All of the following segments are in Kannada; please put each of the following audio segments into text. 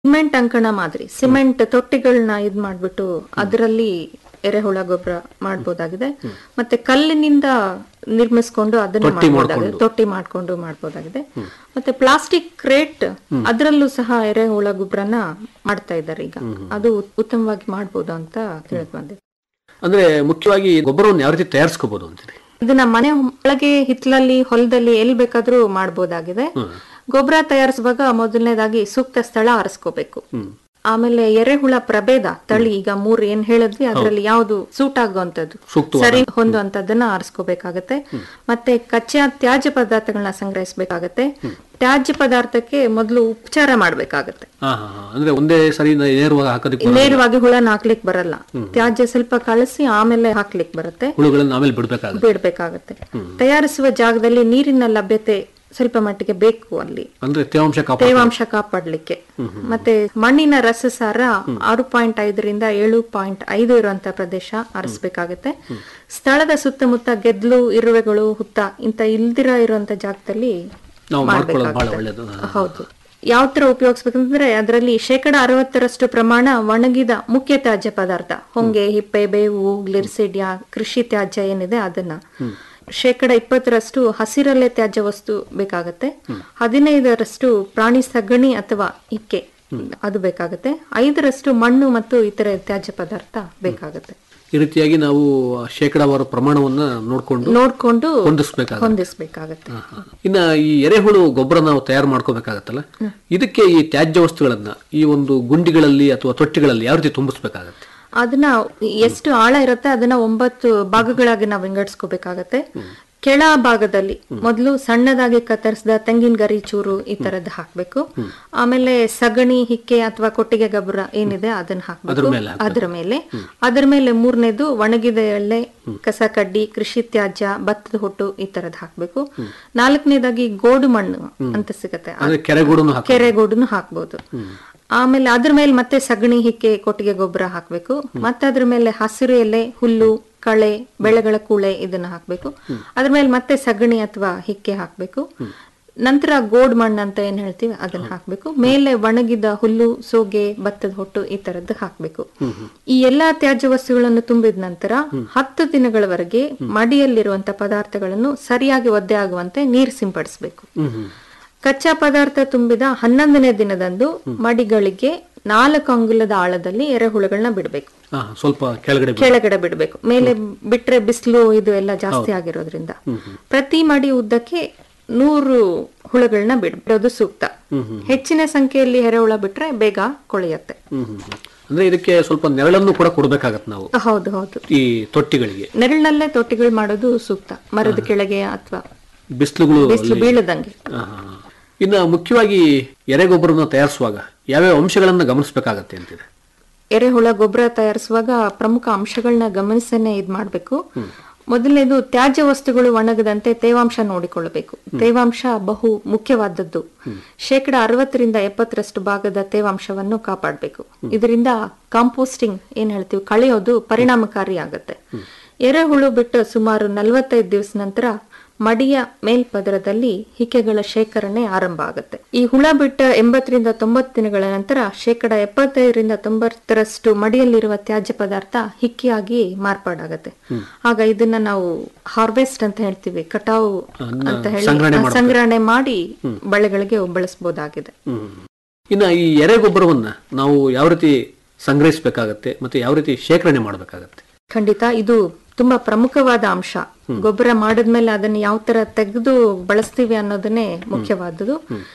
ಸಿಮೆಂಟ್ ಅಂಕಣ ಮಾದರಿ ಸಿಮೆಂಟ್ ತೊಟ್ಟಿಗಳನ್ನ ಇದ್ ಮಾಡ್ಬಿಟ್ಟು ಅದರಲ್ಲಿ ಎರೆಹುಳ ಗೊಬ್ಬರ ಮಾಡ್ಬೋದಾಗಿದೆ ಮತ್ತೆ ಕಲ್ಲಿನಿಂದ ನಿರ್ಮಿಸ್ಕೊಂಡು ಅದನ್ನ ತೊಟ್ಟಿ ಮಾಡ್ಬೋದಾಗಿದೆ ಮಾಡ್ಕೊಂಡು. ತೊಟ್ಟಿ ಮಾಡ್ಕೊಂಡು ಮಾಡ್ಬೋದಾಗಿದೆ ಮತ್ತೆ ಪ್ಲಾಸ್ಟಿಕ್ ಕ್ರೇಟ್ ಅದರಲ್ಲೂ ಸಹ ಎರೆಹುಳ ಗೊಬ್ಬರನ ಮಾಡ್ತಾ ಇದ್ದಾರೆ ಈಗ ಅದು ಉತ್ತಮವಾಗಿ ಮಾಡ್ಬೋದು ಅಂತ ತಿಳಿದ್ ಬಂದಿದೆ ಅಂದ್ರೆ ಮುಖ್ಯವಾಗಿ ಗೊಬ್ಬರವನ್ನು ಯಾವ ರೀತಿ ತಯಾರಿಸ್ಕೋಬಹುದು ಅಂತೀರಿ ಇದನ್ನ ಮನೆ ಒಳಗೆ ಹಿತ್ಲಲ್ಲಿ ಹೊಲದಲ್ಲಿ ಎಲ್ಲಿ ಬೇಕಾದ್ರೂ ಮಾಡ್ಬೋದಾಗಿದೆ ಗೊಬ್ಬರ ತಯಾರಿಸುವಾಗ ಮೊದಲನೇದಾಗಿ ಸೂಕ್ತ ಸ್ಥಳ ಆರಿಸ್ಕೋಬೇಕು ಆಮೇಲೆ ಎರೆಹುಳ ಪ್ರಭೇದ ತಳಿ ಈಗ ಮೂರ್ ಏನ್ ಹೇಳಿದ್ವಿ ಅದ್ರಲ್ಲಿ ಯಾವ್ದು ಸೂಟ್ ಆಗುವಂತದ್ದು ಸೂಕ್ತವಾದ. ಸರಿ ಹೊಂದುವಂತದ್ದನ್ನ ಆರಿಸ್ಕೋಬೇಕಾಗತ್ತೆ ಮತ್ತೆ ಕಚ್ಚಾ ತ್ಯಾಜ್ಯ ಪದಾರ್ಥಗಳನ್ನ ಸಂಗ್ರಹಿಸಬೇಕಾಗತ್ತೆ ತ್ಯಾಜ್ಯ ಪದಾರ್ಥಕ್ಕೆ ಮೊದಲು ಉಪಚಾರ ಮಾಡ್ಬೇಕಾಗತ್ತೆ ಹಾ ಹಾ ಹಾ. ಅಂದ್ರೆ ಒಂದೇ ಸರಿ ನ- ನೇರವಾಗಿ ಹಾಕೋದಕ್ಕೆ ಬರಲ್ಲ. ನೇರವಾಗಿ ಹುಳನ ಹಾಕ್ಲಿಕ್ ಬರಲ್ಲ ತ್ಯಾಜ್ಯ ಸ್ವಲ್ಪ ಕಳಸಿ ಆಮೇಲೆ ಹಾಕ್ಲಿಕ್ ಬರುತ್ತೆ ಹುಳುಗಳನ್ನ ಆಮೇಲೆ ಬಿಡ್ಬೇಕಾಗುತ್ತೆ ಬಿಡ್ಬೇಕಾಗತ್ತೆ ತಯಾರಿಸುವ ಜಾಗದಲ್ಲಿ ನೀರಿನ ಲಭ್ಯತೆ ಸ್ವಲ್ಪ ಮಟ್ಟಿಗೆ ಬೇಕು ಅಲ್ಲಿ ಅಂದ್ರೆ ತೇವಾಂಶ ಕಾಪಾಡ ತೇವಾಂಶ ಕಾಪಾಡ್ಲಿಕ್ಕೆ ಮತ್ತೆ ಮಣ್ಣಿನ ರಸಸಾರ ಆರು ಪಾಯಿಂಟ್ ಐದರಿಂದ ಏಳು ಪಾಯಿಂಟ್ ಐದು ಇರುವಂತ ಪ್ರದೇಶ ಆರಿಸ್ಬೇಕಾಗತ್ತೆ ಸ್ಥಳದ ಸುತ್ತಮುತ್ತ ಗೆದ್ಲು ಇರುವೆಗಳು ಹುತ್ತ ಇಂತ ಇಲ್ದಿರ ಇರುವಂತ ಜಾಗದಲ್ಲಿ ನಾವು ಮಾಡ್ಕೊಳ್ಳೋದು ಬಹಳ ಮಾಡ್ಬೇಕಾಗತ್ತೆ. ಒಳ್ಳೇದು ಹೌದು ಯಾವ ತರ ಉಪಯೋಗಿಸ್ಬೇಕಂದ್ರೆ ಅದರಲ್ಲಿ ಶೇಕಡ ಅರವತ್ತರಷ್ಟು ಪ್ರಮಾಣ ಒಣಗಿದ ಮುಖ್ಯ ತ್ಯಾಜ್ಯ ಪದಾರ್ಥ ಹೊಂಗೆ ಹಿಪ್ಪೆ ಬೇವು ಗ್ಲಿರ್ಸಿಡಿಯಾ ಕೃಷಿ ತ್ಯಾಜ್ಯ ಏನಿದೆ ಅದನ್ನ ಶೇಕಡ ಇಪ್ಪತ್ತರಷ್ಟು ಹಸಿರಲ್ಲೇ ತ್ಯಾಜ್ಯ ವಸ್ತು ಬೇಕಾಗತ್ತೆ ಹದಿನೈದರಷ್ಟು ಪ್ರಾಣಿ ಸಗಣಿ ಅಥವಾ ಇಕ್ಕೆ ಅದು ಬೇಕಾಗತ್ತೆ ಐದರಷ್ಟು ಮಣ್ಣು ಮತ್ತು ಇತರೆ ತ್ಯಾಜ್ಯ ಪದಾರ್ಥ ಬೇಕಾಗತ್ತೆ ಈ ರೀತಿಯಾಗಿ ನಾವು ಶೇಕಡಾವಾರು ಪ್ರಮಾಣವನ್ನ ನೋಡ್ಕೊಂಡು ನೋಡ್ಕೊಂಡು ಹೊಂದಿಸ್ಬೇಕಾಗುತ್ತೆ ಹೊಂದಿಸ್ಬೇಕಾಗತ್ತೆ ಹಾ, ಹಾ. ಇನ್ನ ಈ ಎರೆಹುಳು ಗೊಬ್ಬರ ನಾವು ತಯಾರು ಮಾಡ್ಕೋಬೇಕಾಗತ್ತಲ್ಲ ಇದಕ್ಕೆ ಈ ತ್ಯಾಜ್ಯ ವಸ್ತುಗಳನ್ನ ಈ ಒಂದು ಗುಂಡಿಗಳಲ್ಲಿ ಅಥವಾ ತೊಟ್ಟಿಗಳಲ್ಲಿ ಯಾವ ರೀತಿ ತುಂಬಿಸ್ಬೇಕಾಗತ್ತೆ ಅದನ್ನ ಎಷ್ಟು ಆಳ ಇರುತ್ತೆ ಅದನ್ನ ಒಂಬತ್ತು ಭಾಗಗಳಾಗಿ ನಾವು ವಿಂಗಡಿಸ್ಕೋಬೇಕಾಗತ್ತೆ ಕೆಳ ಭಾಗದಲ್ಲಿ ಮೊದಲು ಸಣ್ಣದಾಗಿ ಕತ್ತರಿಸಿದ ತೆಂಗಿನ ಗರಿ ಚೂರು ಈ ತರದ್ದು ಹಾಕ್ಬೇಕು ಆಮೇಲೆ ಸಗಣಿ ಹಿಕ್ಕೆ ಅಥವಾ ಕೊಟ್ಟಿಗೆ ಗೊಬ್ಬರ ಏನಿದೆ ಅದನ್ನ ಅದ್ರ ಹಾಕ್ಬೇಕು ಮೇಲೆ ಹಾಕ್ಬೇಕು. ಅದ್ರ ಮೇಲೆ ಅದ್ರ ಮೇಲೆ ಮೂರನೇದು ಒಣಗಿದ ಎಳ್ಳೆ ಕಸ ಕಡ್ಡಿ ಕೃಷಿ ತ್ಯಾಜ್ಯ ಭತ್ತದ ಹೊಟ್ಟು ಈ ತರದ್ ಹಾಕ್ಬೇಕು ನಾಲ್ಕನೇದಾಗಿ ಗೋಡು ಮಣ್ಣು ಅಂತ ಸಿಗತ್ತೆ ಅಂದ್ರೆ ಕೆರೆಗೂಡನು ಹಾಕ ಕೆರೆಗೋಡನ್ನು ಹಾಕ್ಬೋದು ಆಮೇಲೆ ಅದ್ರ ಮೇಲೆ ಮತ್ತೆ ಸಗಣಿ ಹಿಕ್ಕೆ ಕೊಟ್ಟಿಗೆ ಗೊಬ್ಬರ ಹಾಕ್ಬೇಕು ಮತ್ತೆ ಅದ್ರ ಮೇಲೆ ಹಸಿರು ಎಲೆ ಹುಲ್ಲು ಕಳೆ ಬೆಳೆಗಳ ಕೂಳೆ ಇದನ್ನ ಹಾಕ್ಬೇಕು ಅದ್ರ ಮೇಲೆ ಮತ್ತೆ ಸಗಣಿ ಅಥವಾ ಹಿಕ್ಕೆ ಹಾಕ್ಬೇಕು ನಂತರ ಗೋಡ್ ಮಣ್ಣು ಅಂತ ಏನ್ ಹೇಳ್ತೀವಿ ಅದನ್ನ ಹಾಕ್ಬೇಕು ಮೇಲೆ ಒಣಗಿದ ಹುಲ್ಲು ಸೋಗೆ ಭತ್ತದ ಹೊಟ್ಟು ಈ ತರದ್ದು ಹಾಕ್ಬೇಕು ಈ ಎಲ್ಲಾ ತ್ಯಾಜ್ಯ ವಸ್ತುಗಳನ್ನು ತುಂಬಿದ ನಂತರ ಹತ್ತು ದಿನಗಳವರೆಗೆ ಮಡಿಯಲ್ಲಿರುವಂತ ಪದಾರ್ಥಗಳನ್ನು ಸರಿಯಾಗಿ ಒದ್ದೆ ಆಗುವಂತೆ ನೀರು ಸಿಂಪಡಿಸಬೇಕು ಹ್ಮ್ ಹ್ಮ್ ಕಚ್ಚಾ ಪದಾರ್ಥ ತುಂಬಿದ ಹನ್ನೊಂದನೇ ದಿನದಂದು ಮಡಿಗಳಿಗೆ ನಾಲ್ಕು ಅಂಗುಲದ ಆಳದಲ್ಲಿ ಎರೆಹುಳುಗಳನ್ನ ಬಿಡಬೇಕು ಹಾ, ಸ್ವಲ್ಪ ಕೆಳಗಡೆ ಬಿಡು. ಕೆಳಗಡೆ ಬಿಡಬೇಕು ಮೇಲೆ ಬಿಟ್ರೆ ಬಿಸಿಲು ಇದು ಎಲ್ಲ ಜಾಸ್ತಿ ಆಗಿರೋದ್ರಿಂದ ಪ್ರತಿ ಮಡಿ ಉದ್ದಕ್ಕೆ ನೂರು ಹುಳುಗಳನ್ನ ಬಿಡೋದು ಸೂಕ್ತ ಹೆಚ್ಚಿನ ಸಂಖ್ಯೆಯಲ್ಲಿ ಎರೆಹುಳ ಬಿಟ್ರೆ ಬೇಗ ಕೊಳೆಯತ್ತೆ ಹ್ಮ್ ಹ್ಮ್ ಹ್ಮ್. ಅಂದ್ರೆ ಇದಕ್ಕೆ ಸ್ವಲ್ಪ ನೆರಳನ್ನು ಕೂಡ ಕೊಡ್ಬೇಕಾಗತ್ತೆ ನಾವು ಹೌದು ಹೌದು ಈ ತೊಟ್ಟಿಗಳಿಗೆ ನೆರಳಿನಲ್ಲೇ ತೊಟ್ಟಿಗಳು ಮಾಡೋದು ಸೂಕ್ತ ಮರದ ಕೆಳಗೆ ಅಥವಾ ಬಿಸಿಲುಗಳು ಬಿಸಿಲು ಬೀಳದಂಗೆ ಇನ್ನು ಮುಖ್ಯವಾಗಿ ಎರೆಗೊಬ್ಬರನ್ನ ತಯಾರಿಸುವಾಗ ಯಾವ್ಯಾವ ಅಂಶಗಳನ್ನ ಗಮನಿಸಬೇಕಾಗತ್ತೆ ಅಂತಿದೆ ಎರೆಹುಳ ಗೊಬ್ಬರ ತಯಾರಿಸುವಾಗ ಪ್ರಮುಖ ಅಂಶಗಳನ್ನ ಗಮನಿಸನೆ ಇದ್ ಮಾಡ್ಬೇಕು ಮೊದಲನೇದು ತ್ಯಾಜ್ಯ ವಸ್ತುಗಳು ಒಣಗದಂತೆ ತೇವಾಂಶ ನೋಡಿಕೊಳ್ಳಬೇಕು ತೇವಾಂಶ ಬಹು ಮುಖ್ಯವಾದದ್ದು ಶೇಕಡ ಅರವತ್ತರಿಂದ ಎಪ್ಪತ್ತರಷ್ಟು ಭಾಗದ ತೇವಾಂಶವನ್ನು ಕಾಪಾಡಬೇಕು ಇದರಿಂದ ಕಾಂಪೋಸ್ಟಿಂಗ್ ಏನ್ ಹೇಳ್ತೀವಿ ಕಳೆಯೋದು ಪರಿಣಾಮಕಾರಿ ಆಗತ್ತೆ ಎರೆಹುಳು ಬಿಟ್ಟು ಸುಮಾರು ನಲವತ್ತೈದು ದಿವಸ ನಂತರ ಮಡಿಯ ಮೇಲ್ಪದರದಲ್ಲಿ ಹಿಕ್ಕೆಗಳ ಶೇಖರಣೆ ಆರಂಭ ಆಗುತ್ತೆ ಈ ಹುಳ ಬಿಟ್ಟ ಎಂಬತ್ತರಿಂದ ತೊಂಬತ್ತು ದಿನಗಳ ನಂತರ ಶೇಕಡ ಎಪ್ಪತ್ತೈದರಿಂದ ತೊಂಬತ್ತರಷ್ಟು ಮಡಿಯಲ್ಲಿರುವ ತ್ಯಾಜ್ಯ ಪದಾರ್ಥ ಹಿಕ್ಕಿಯಾಗಿ ಮಾರ್ಪಾಡಾಗತ್ತೆ ಆಗ ಇದನ್ನ ನಾವು ಹಾರ್ವೆಸ್ಟ್ ಅಂತ ಹೇಳ್ತೀವಿ ಕಟಾವು ಅಂತ ಹೇಳಿ ಸಂಗ್ರಹಣೆ ಮಾಡ್ಬೇಕು. ಸಂಗ್ರಹಣೆ ಮಾಡಿ ಬೆಳೆಗಳಿಗೆ ಬಳಸಬಹುದಾಗಿದೆ ಹ್ಮ್. ಇನ್ನು ಈ ಎರೆಗೊಬ್ಬರವನ್ನ ನಾವು ಯಾವ ರೀತಿ ಸಂಗ್ರಹಿಸಬೇಕಾಗತ್ತೆ ಮತ್ತೆ ಯಾವ ರೀತಿ ಶೇಖರಣೆ ಮಾಡಬೇಕಾಗತ್ತೆ ಖಂಡಿತ ಇದು ತುಂಬಾ ಪ್ರಮುಖವಾದ ಅಂಶ ಗೊಬ್ಬರ ಮಾಡಿದ್ಮೇಲೆ ಅದನ್ನ ಯಾವ ತರ ತೆಗೆದು ಬಳಸ್ತೀವಿ ಅನ್ನೋದನ್ನೇ ಮುಖ್ಯವಾದದ್ದು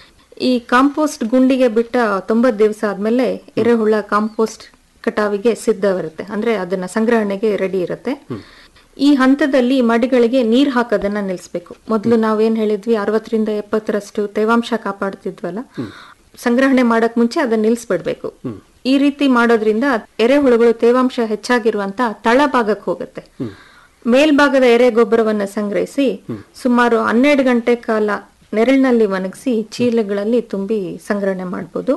ಈ ಕಾಂಪೋಸ್ಟ್ ಗುಂಡಿಗೆ ಬಿಟ್ಟ ತೊಂಬತ್ ದಿವಸ ಆದ್ಮೇಲೆ ಎರೆಹುಳ ಕಾಂಪೋಸ್ಟ್ ಕಟಾವಿಗೆ ಸಿದ್ಧವಿರುತ್ತೆ ಅಂದ್ರೆ ಅದನ್ನ ಸಂಗ್ರಹಣೆಗೆ ರೆಡಿ ಇರುತ್ತೆ ಈ ಹಂತದಲ್ಲಿ ಮಡಿಗಳಿಗೆ ನೀರ್ ಹಾಕೋದನ್ನ ನಿಲ್ಲಿಸ್ಬೇಕು ಮೊದಲು ನಾವೇನ್ ಹೇಳಿದ್ವಿ ಅರವತ್ತರಿಂದ ಎಪ್ಪತ್ತರಷ್ಟು ತೇವಾಂಶ ಕಾಪಾಡ್ತಿದ್ವಲ್ಲ ಸಂಗ್ರಹಣೆ ಮಾಡಕ್ ಮುಂಚೆ ಅದನ್ನ ನಿಲ್ಸ್ಬಿಡ್ಬೇಕು ಈ ರೀತಿ ಮಾಡೋದ್ರಿಂದ ಎರೆಹುಳುಗಳು ತೇವಾಂಶ ಹೆಚ್ಚಾಗಿರುವಂತ ತಳಭಾಗಕ್ಕೆ ಹೋಗುತ್ತೆ ಮೇಲ್ಭಾಗದ ಎರೆ ಗೊಬ್ಬರವನ್ನ ಸಂಗ್ರಹಿಸಿ ಸುಮಾರು ಹನ್ನೆರಡು ಗಂಟೆ ಕಾಲ ನೆರಳಿನಲ್ಲಿ ಒಣಗಿಸಿ ಚೀಲಗಳಲ್ಲಿ ತುಂಬಿ ಸಂಗ್ರಹಣೆ ಮಾಡಬಹುದು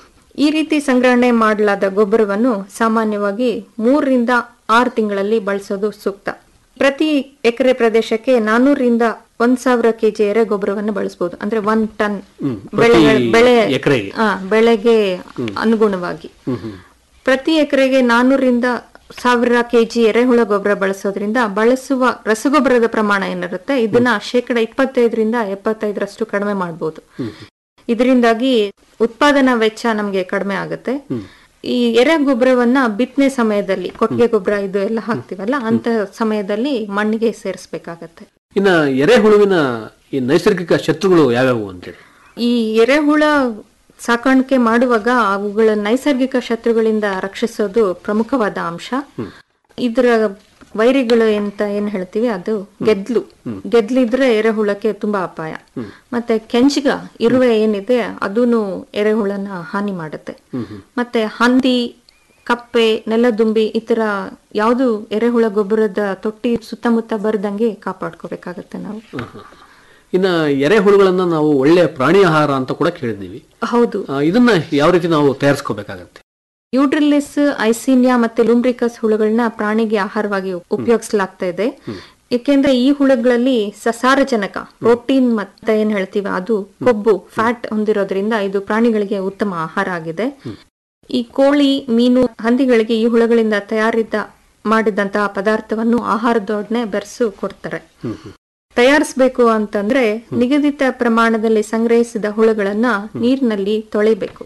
ಈ ರೀತಿ ಸಂಗ್ರಹಣೆ ಮಾಡಲಾದ ಗೊಬ್ಬರವನ್ನು ಸಾಮಾನ್ಯವಾಗಿ ಮೂರರಿಂದ ಆರು ತಿಂಗಳಲ್ಲಿ ಬಳಸೋದು ಸೂಕ್ತ ಪ್ರತಿ ಎಕರೆ ಪ್ರದೇಶಕ್ಕೆ ನಾನೂರಿಂದ ಒಂದ್ ಸಾವಿರ ಕೆಜಿ ಎರೆ ಗೊಬ್ಬರವನ್ನು ಬಳಸಬಹುದು ಅಂದ್ರೆ ಒನ್ ಟನ್ ಹ್ಮ್. ಬೆಳೆ ಪ್ರತಿ ಬೆಳೆ ಎಕರೆಗೆ. ಆ, ಬೆಳೆಗೆ ಅನುಗುಣವಾಗಿ ಪ್ರತಿ ಎಕರೆಗೆ ನಾನೂರಿಂದ ಸಾವಿರ ಕೆಜಿ ಎರೆಹುಳ ಗೊಬ್ಬರ ಬಳಸೋದ್ರಿಂದ ಬಳಸುವ ರಸಗೊಬ್ಬರದ ಪ್ರಮಾಣ ಏನಿರುತ್ತೆ ಇದನ್ನ ಶೇಕಡ ಇಪ್ಪತ್ತೈದರಿಂದ ಎಪ್ಪತ್ತೈದರಷ್ಟು ಕಡಿಮೆ ಮಾಡಬಹುದು ಇದರಿಂದಾಗಿ ಉತ್ಪಾದನಾ ವೆಚ್ಚ ನಮಗೆ ಕಡಿಮೆ ಆಗುತ್ತೆ ಈ ಎರೆ ಗೊಬ್ಬರವನ್ನ ಬಿತ್ತನೆ ಸಮಯದಲ್ಲಿ ಕೊಟ್ಟಿಗೆ ಗೊಬ್ಬರ ಇದು ಎಲ್ಲ ಹಾಕ್ತಿವಲ್ಲ ಅಂತ ಸಮಯದಲ್ಲಿ ಮಣ್ಣಿಗೆ ಸೇರಿಸಬೇಕಾಗತ್ತೆ ಇನ್ನ ಎರೆಹುಳುವಿನ ಈ ನೈಸರ್ಗಿಕ ಶತ್ರುಗಳು ಯಾವ್ಯಾವು ಅಂತೇಳಿ ಈ ಎರೆಹುಳ ಸಾಕಾಣಿಕೆ ಮಾಡುವಾಗ ಅವುಗಳ ನೈಸರ್ಗಿಕ ಶತ್ರುಗಳಿಂದ ರಕ್ಷಿಸೋದು ಪ್ರಮುಖವಾದ ಅಂಶ ಇದರ ವೈರಿಗಳು ಅಂತ ಏನ್ ಹೇಳ್ತೀವಿ ಅದು ಗೆದ್ಲು ಗೆದ್ಲಿದ್ರೆ ಎರೆಹುಳಕ್ಕೆ ತುಂಬಾ ಅಪಾಯ ಮತ್ತೆ ಕೆಂಚಿಗ ಇರುವೆ ಏನಿದೆ ಅದೂನು ಎರೆಹುಳನ ಹಾನಿ ಮಾಡುತ್ತೆ ಮತ್ತೆ ಹಂದಿ ಕಪ್ಪೆ ನೆಲದುಂಬಿ ಈ ತರ ಯಾವುದು ಎರೆಹುಳ ಗೊಬ್ಬರದ ತೊಟ್ಟಿ ಸುತ್ತಮುತ್ತ ಬರ್ದಂಗೆ ಕಾಪಾಡ್ಕೋಬೇಕಾಗತ್ತೆ ನಾವು ಇನ್ನ ಎರೆಹುಳುಗಳನ್ನ ನಾವು ಒಳ್ಳೆಯ ಪ್ರಾಣಿ ಆಹಾರ ಅಂತ ಕೂಡ ಕೇಳಿದ್ದೀವಿ ಹೌದು ಆ, ಇದನ್ನ ಯಾವ ರೀತಿ ನಾವು ತಯಾರಿಸ್ಕೋಬೇಕಾಗತ್ತೆ ಯೂಡ್ರಿಲಿಸ್ ಐಸೀನಿಯಾ ಮತ್ತೆ ಲುಂಬ್ರಿಕಸ್ ಹುಳುಗಳನ್ನ ಪ್ರಾಣಿಗೆ ಆಹಾರವಾಗಿ ಉಪಯೋಗಿಸಲಾಗ್ತಾ ಇದೆ ಏಕೆಂದ್ರೆ ಈ ಹುಳುಗಳಲ್ಲಿ ಸಸಾರಜನಕ ಪ್ರೋಟೀನ್ ಮತ್ತೆ ಏನ್ ಹೇಳ್ತೀವಿ ಅದು ಕೊಬ್ಬು ಫ್ಯಾಟ್ ಹೊಂದಿರೋದ್ರಿಂದ ಇದು ಪ್ರಾಣಿಗಳಿಗೆ ಉತ್ತಮ ಆಹಾರ ಆಗಿದೆ ಈ ಕೋಳಿ ಮೀನು ಹಂದಿಗಳಿಗೆ ಈ ಹುಳುಗಳಿಂದ ತಯಾರಿತ ಮಾಡಿದಂತಹ ಪದಾರ್ಥವನ್ನು ಆಹಾರದೊಡನೆ ಬೆರೆಸು ಕೊಡ್ತಾರೆ ತಯಾರಿಸಬೇಕು ಅಂತಂದ್ರೆ ನಿಗದಿತ ಪ್ರಮಾಣದಲ್ಲಿ ಸಂಗ್ರಹಿಸಿದ ಹುಳುಗಳನ್ನ ನೀರಿನಲ್ಲಿ ತೊಳಿಬೇಕು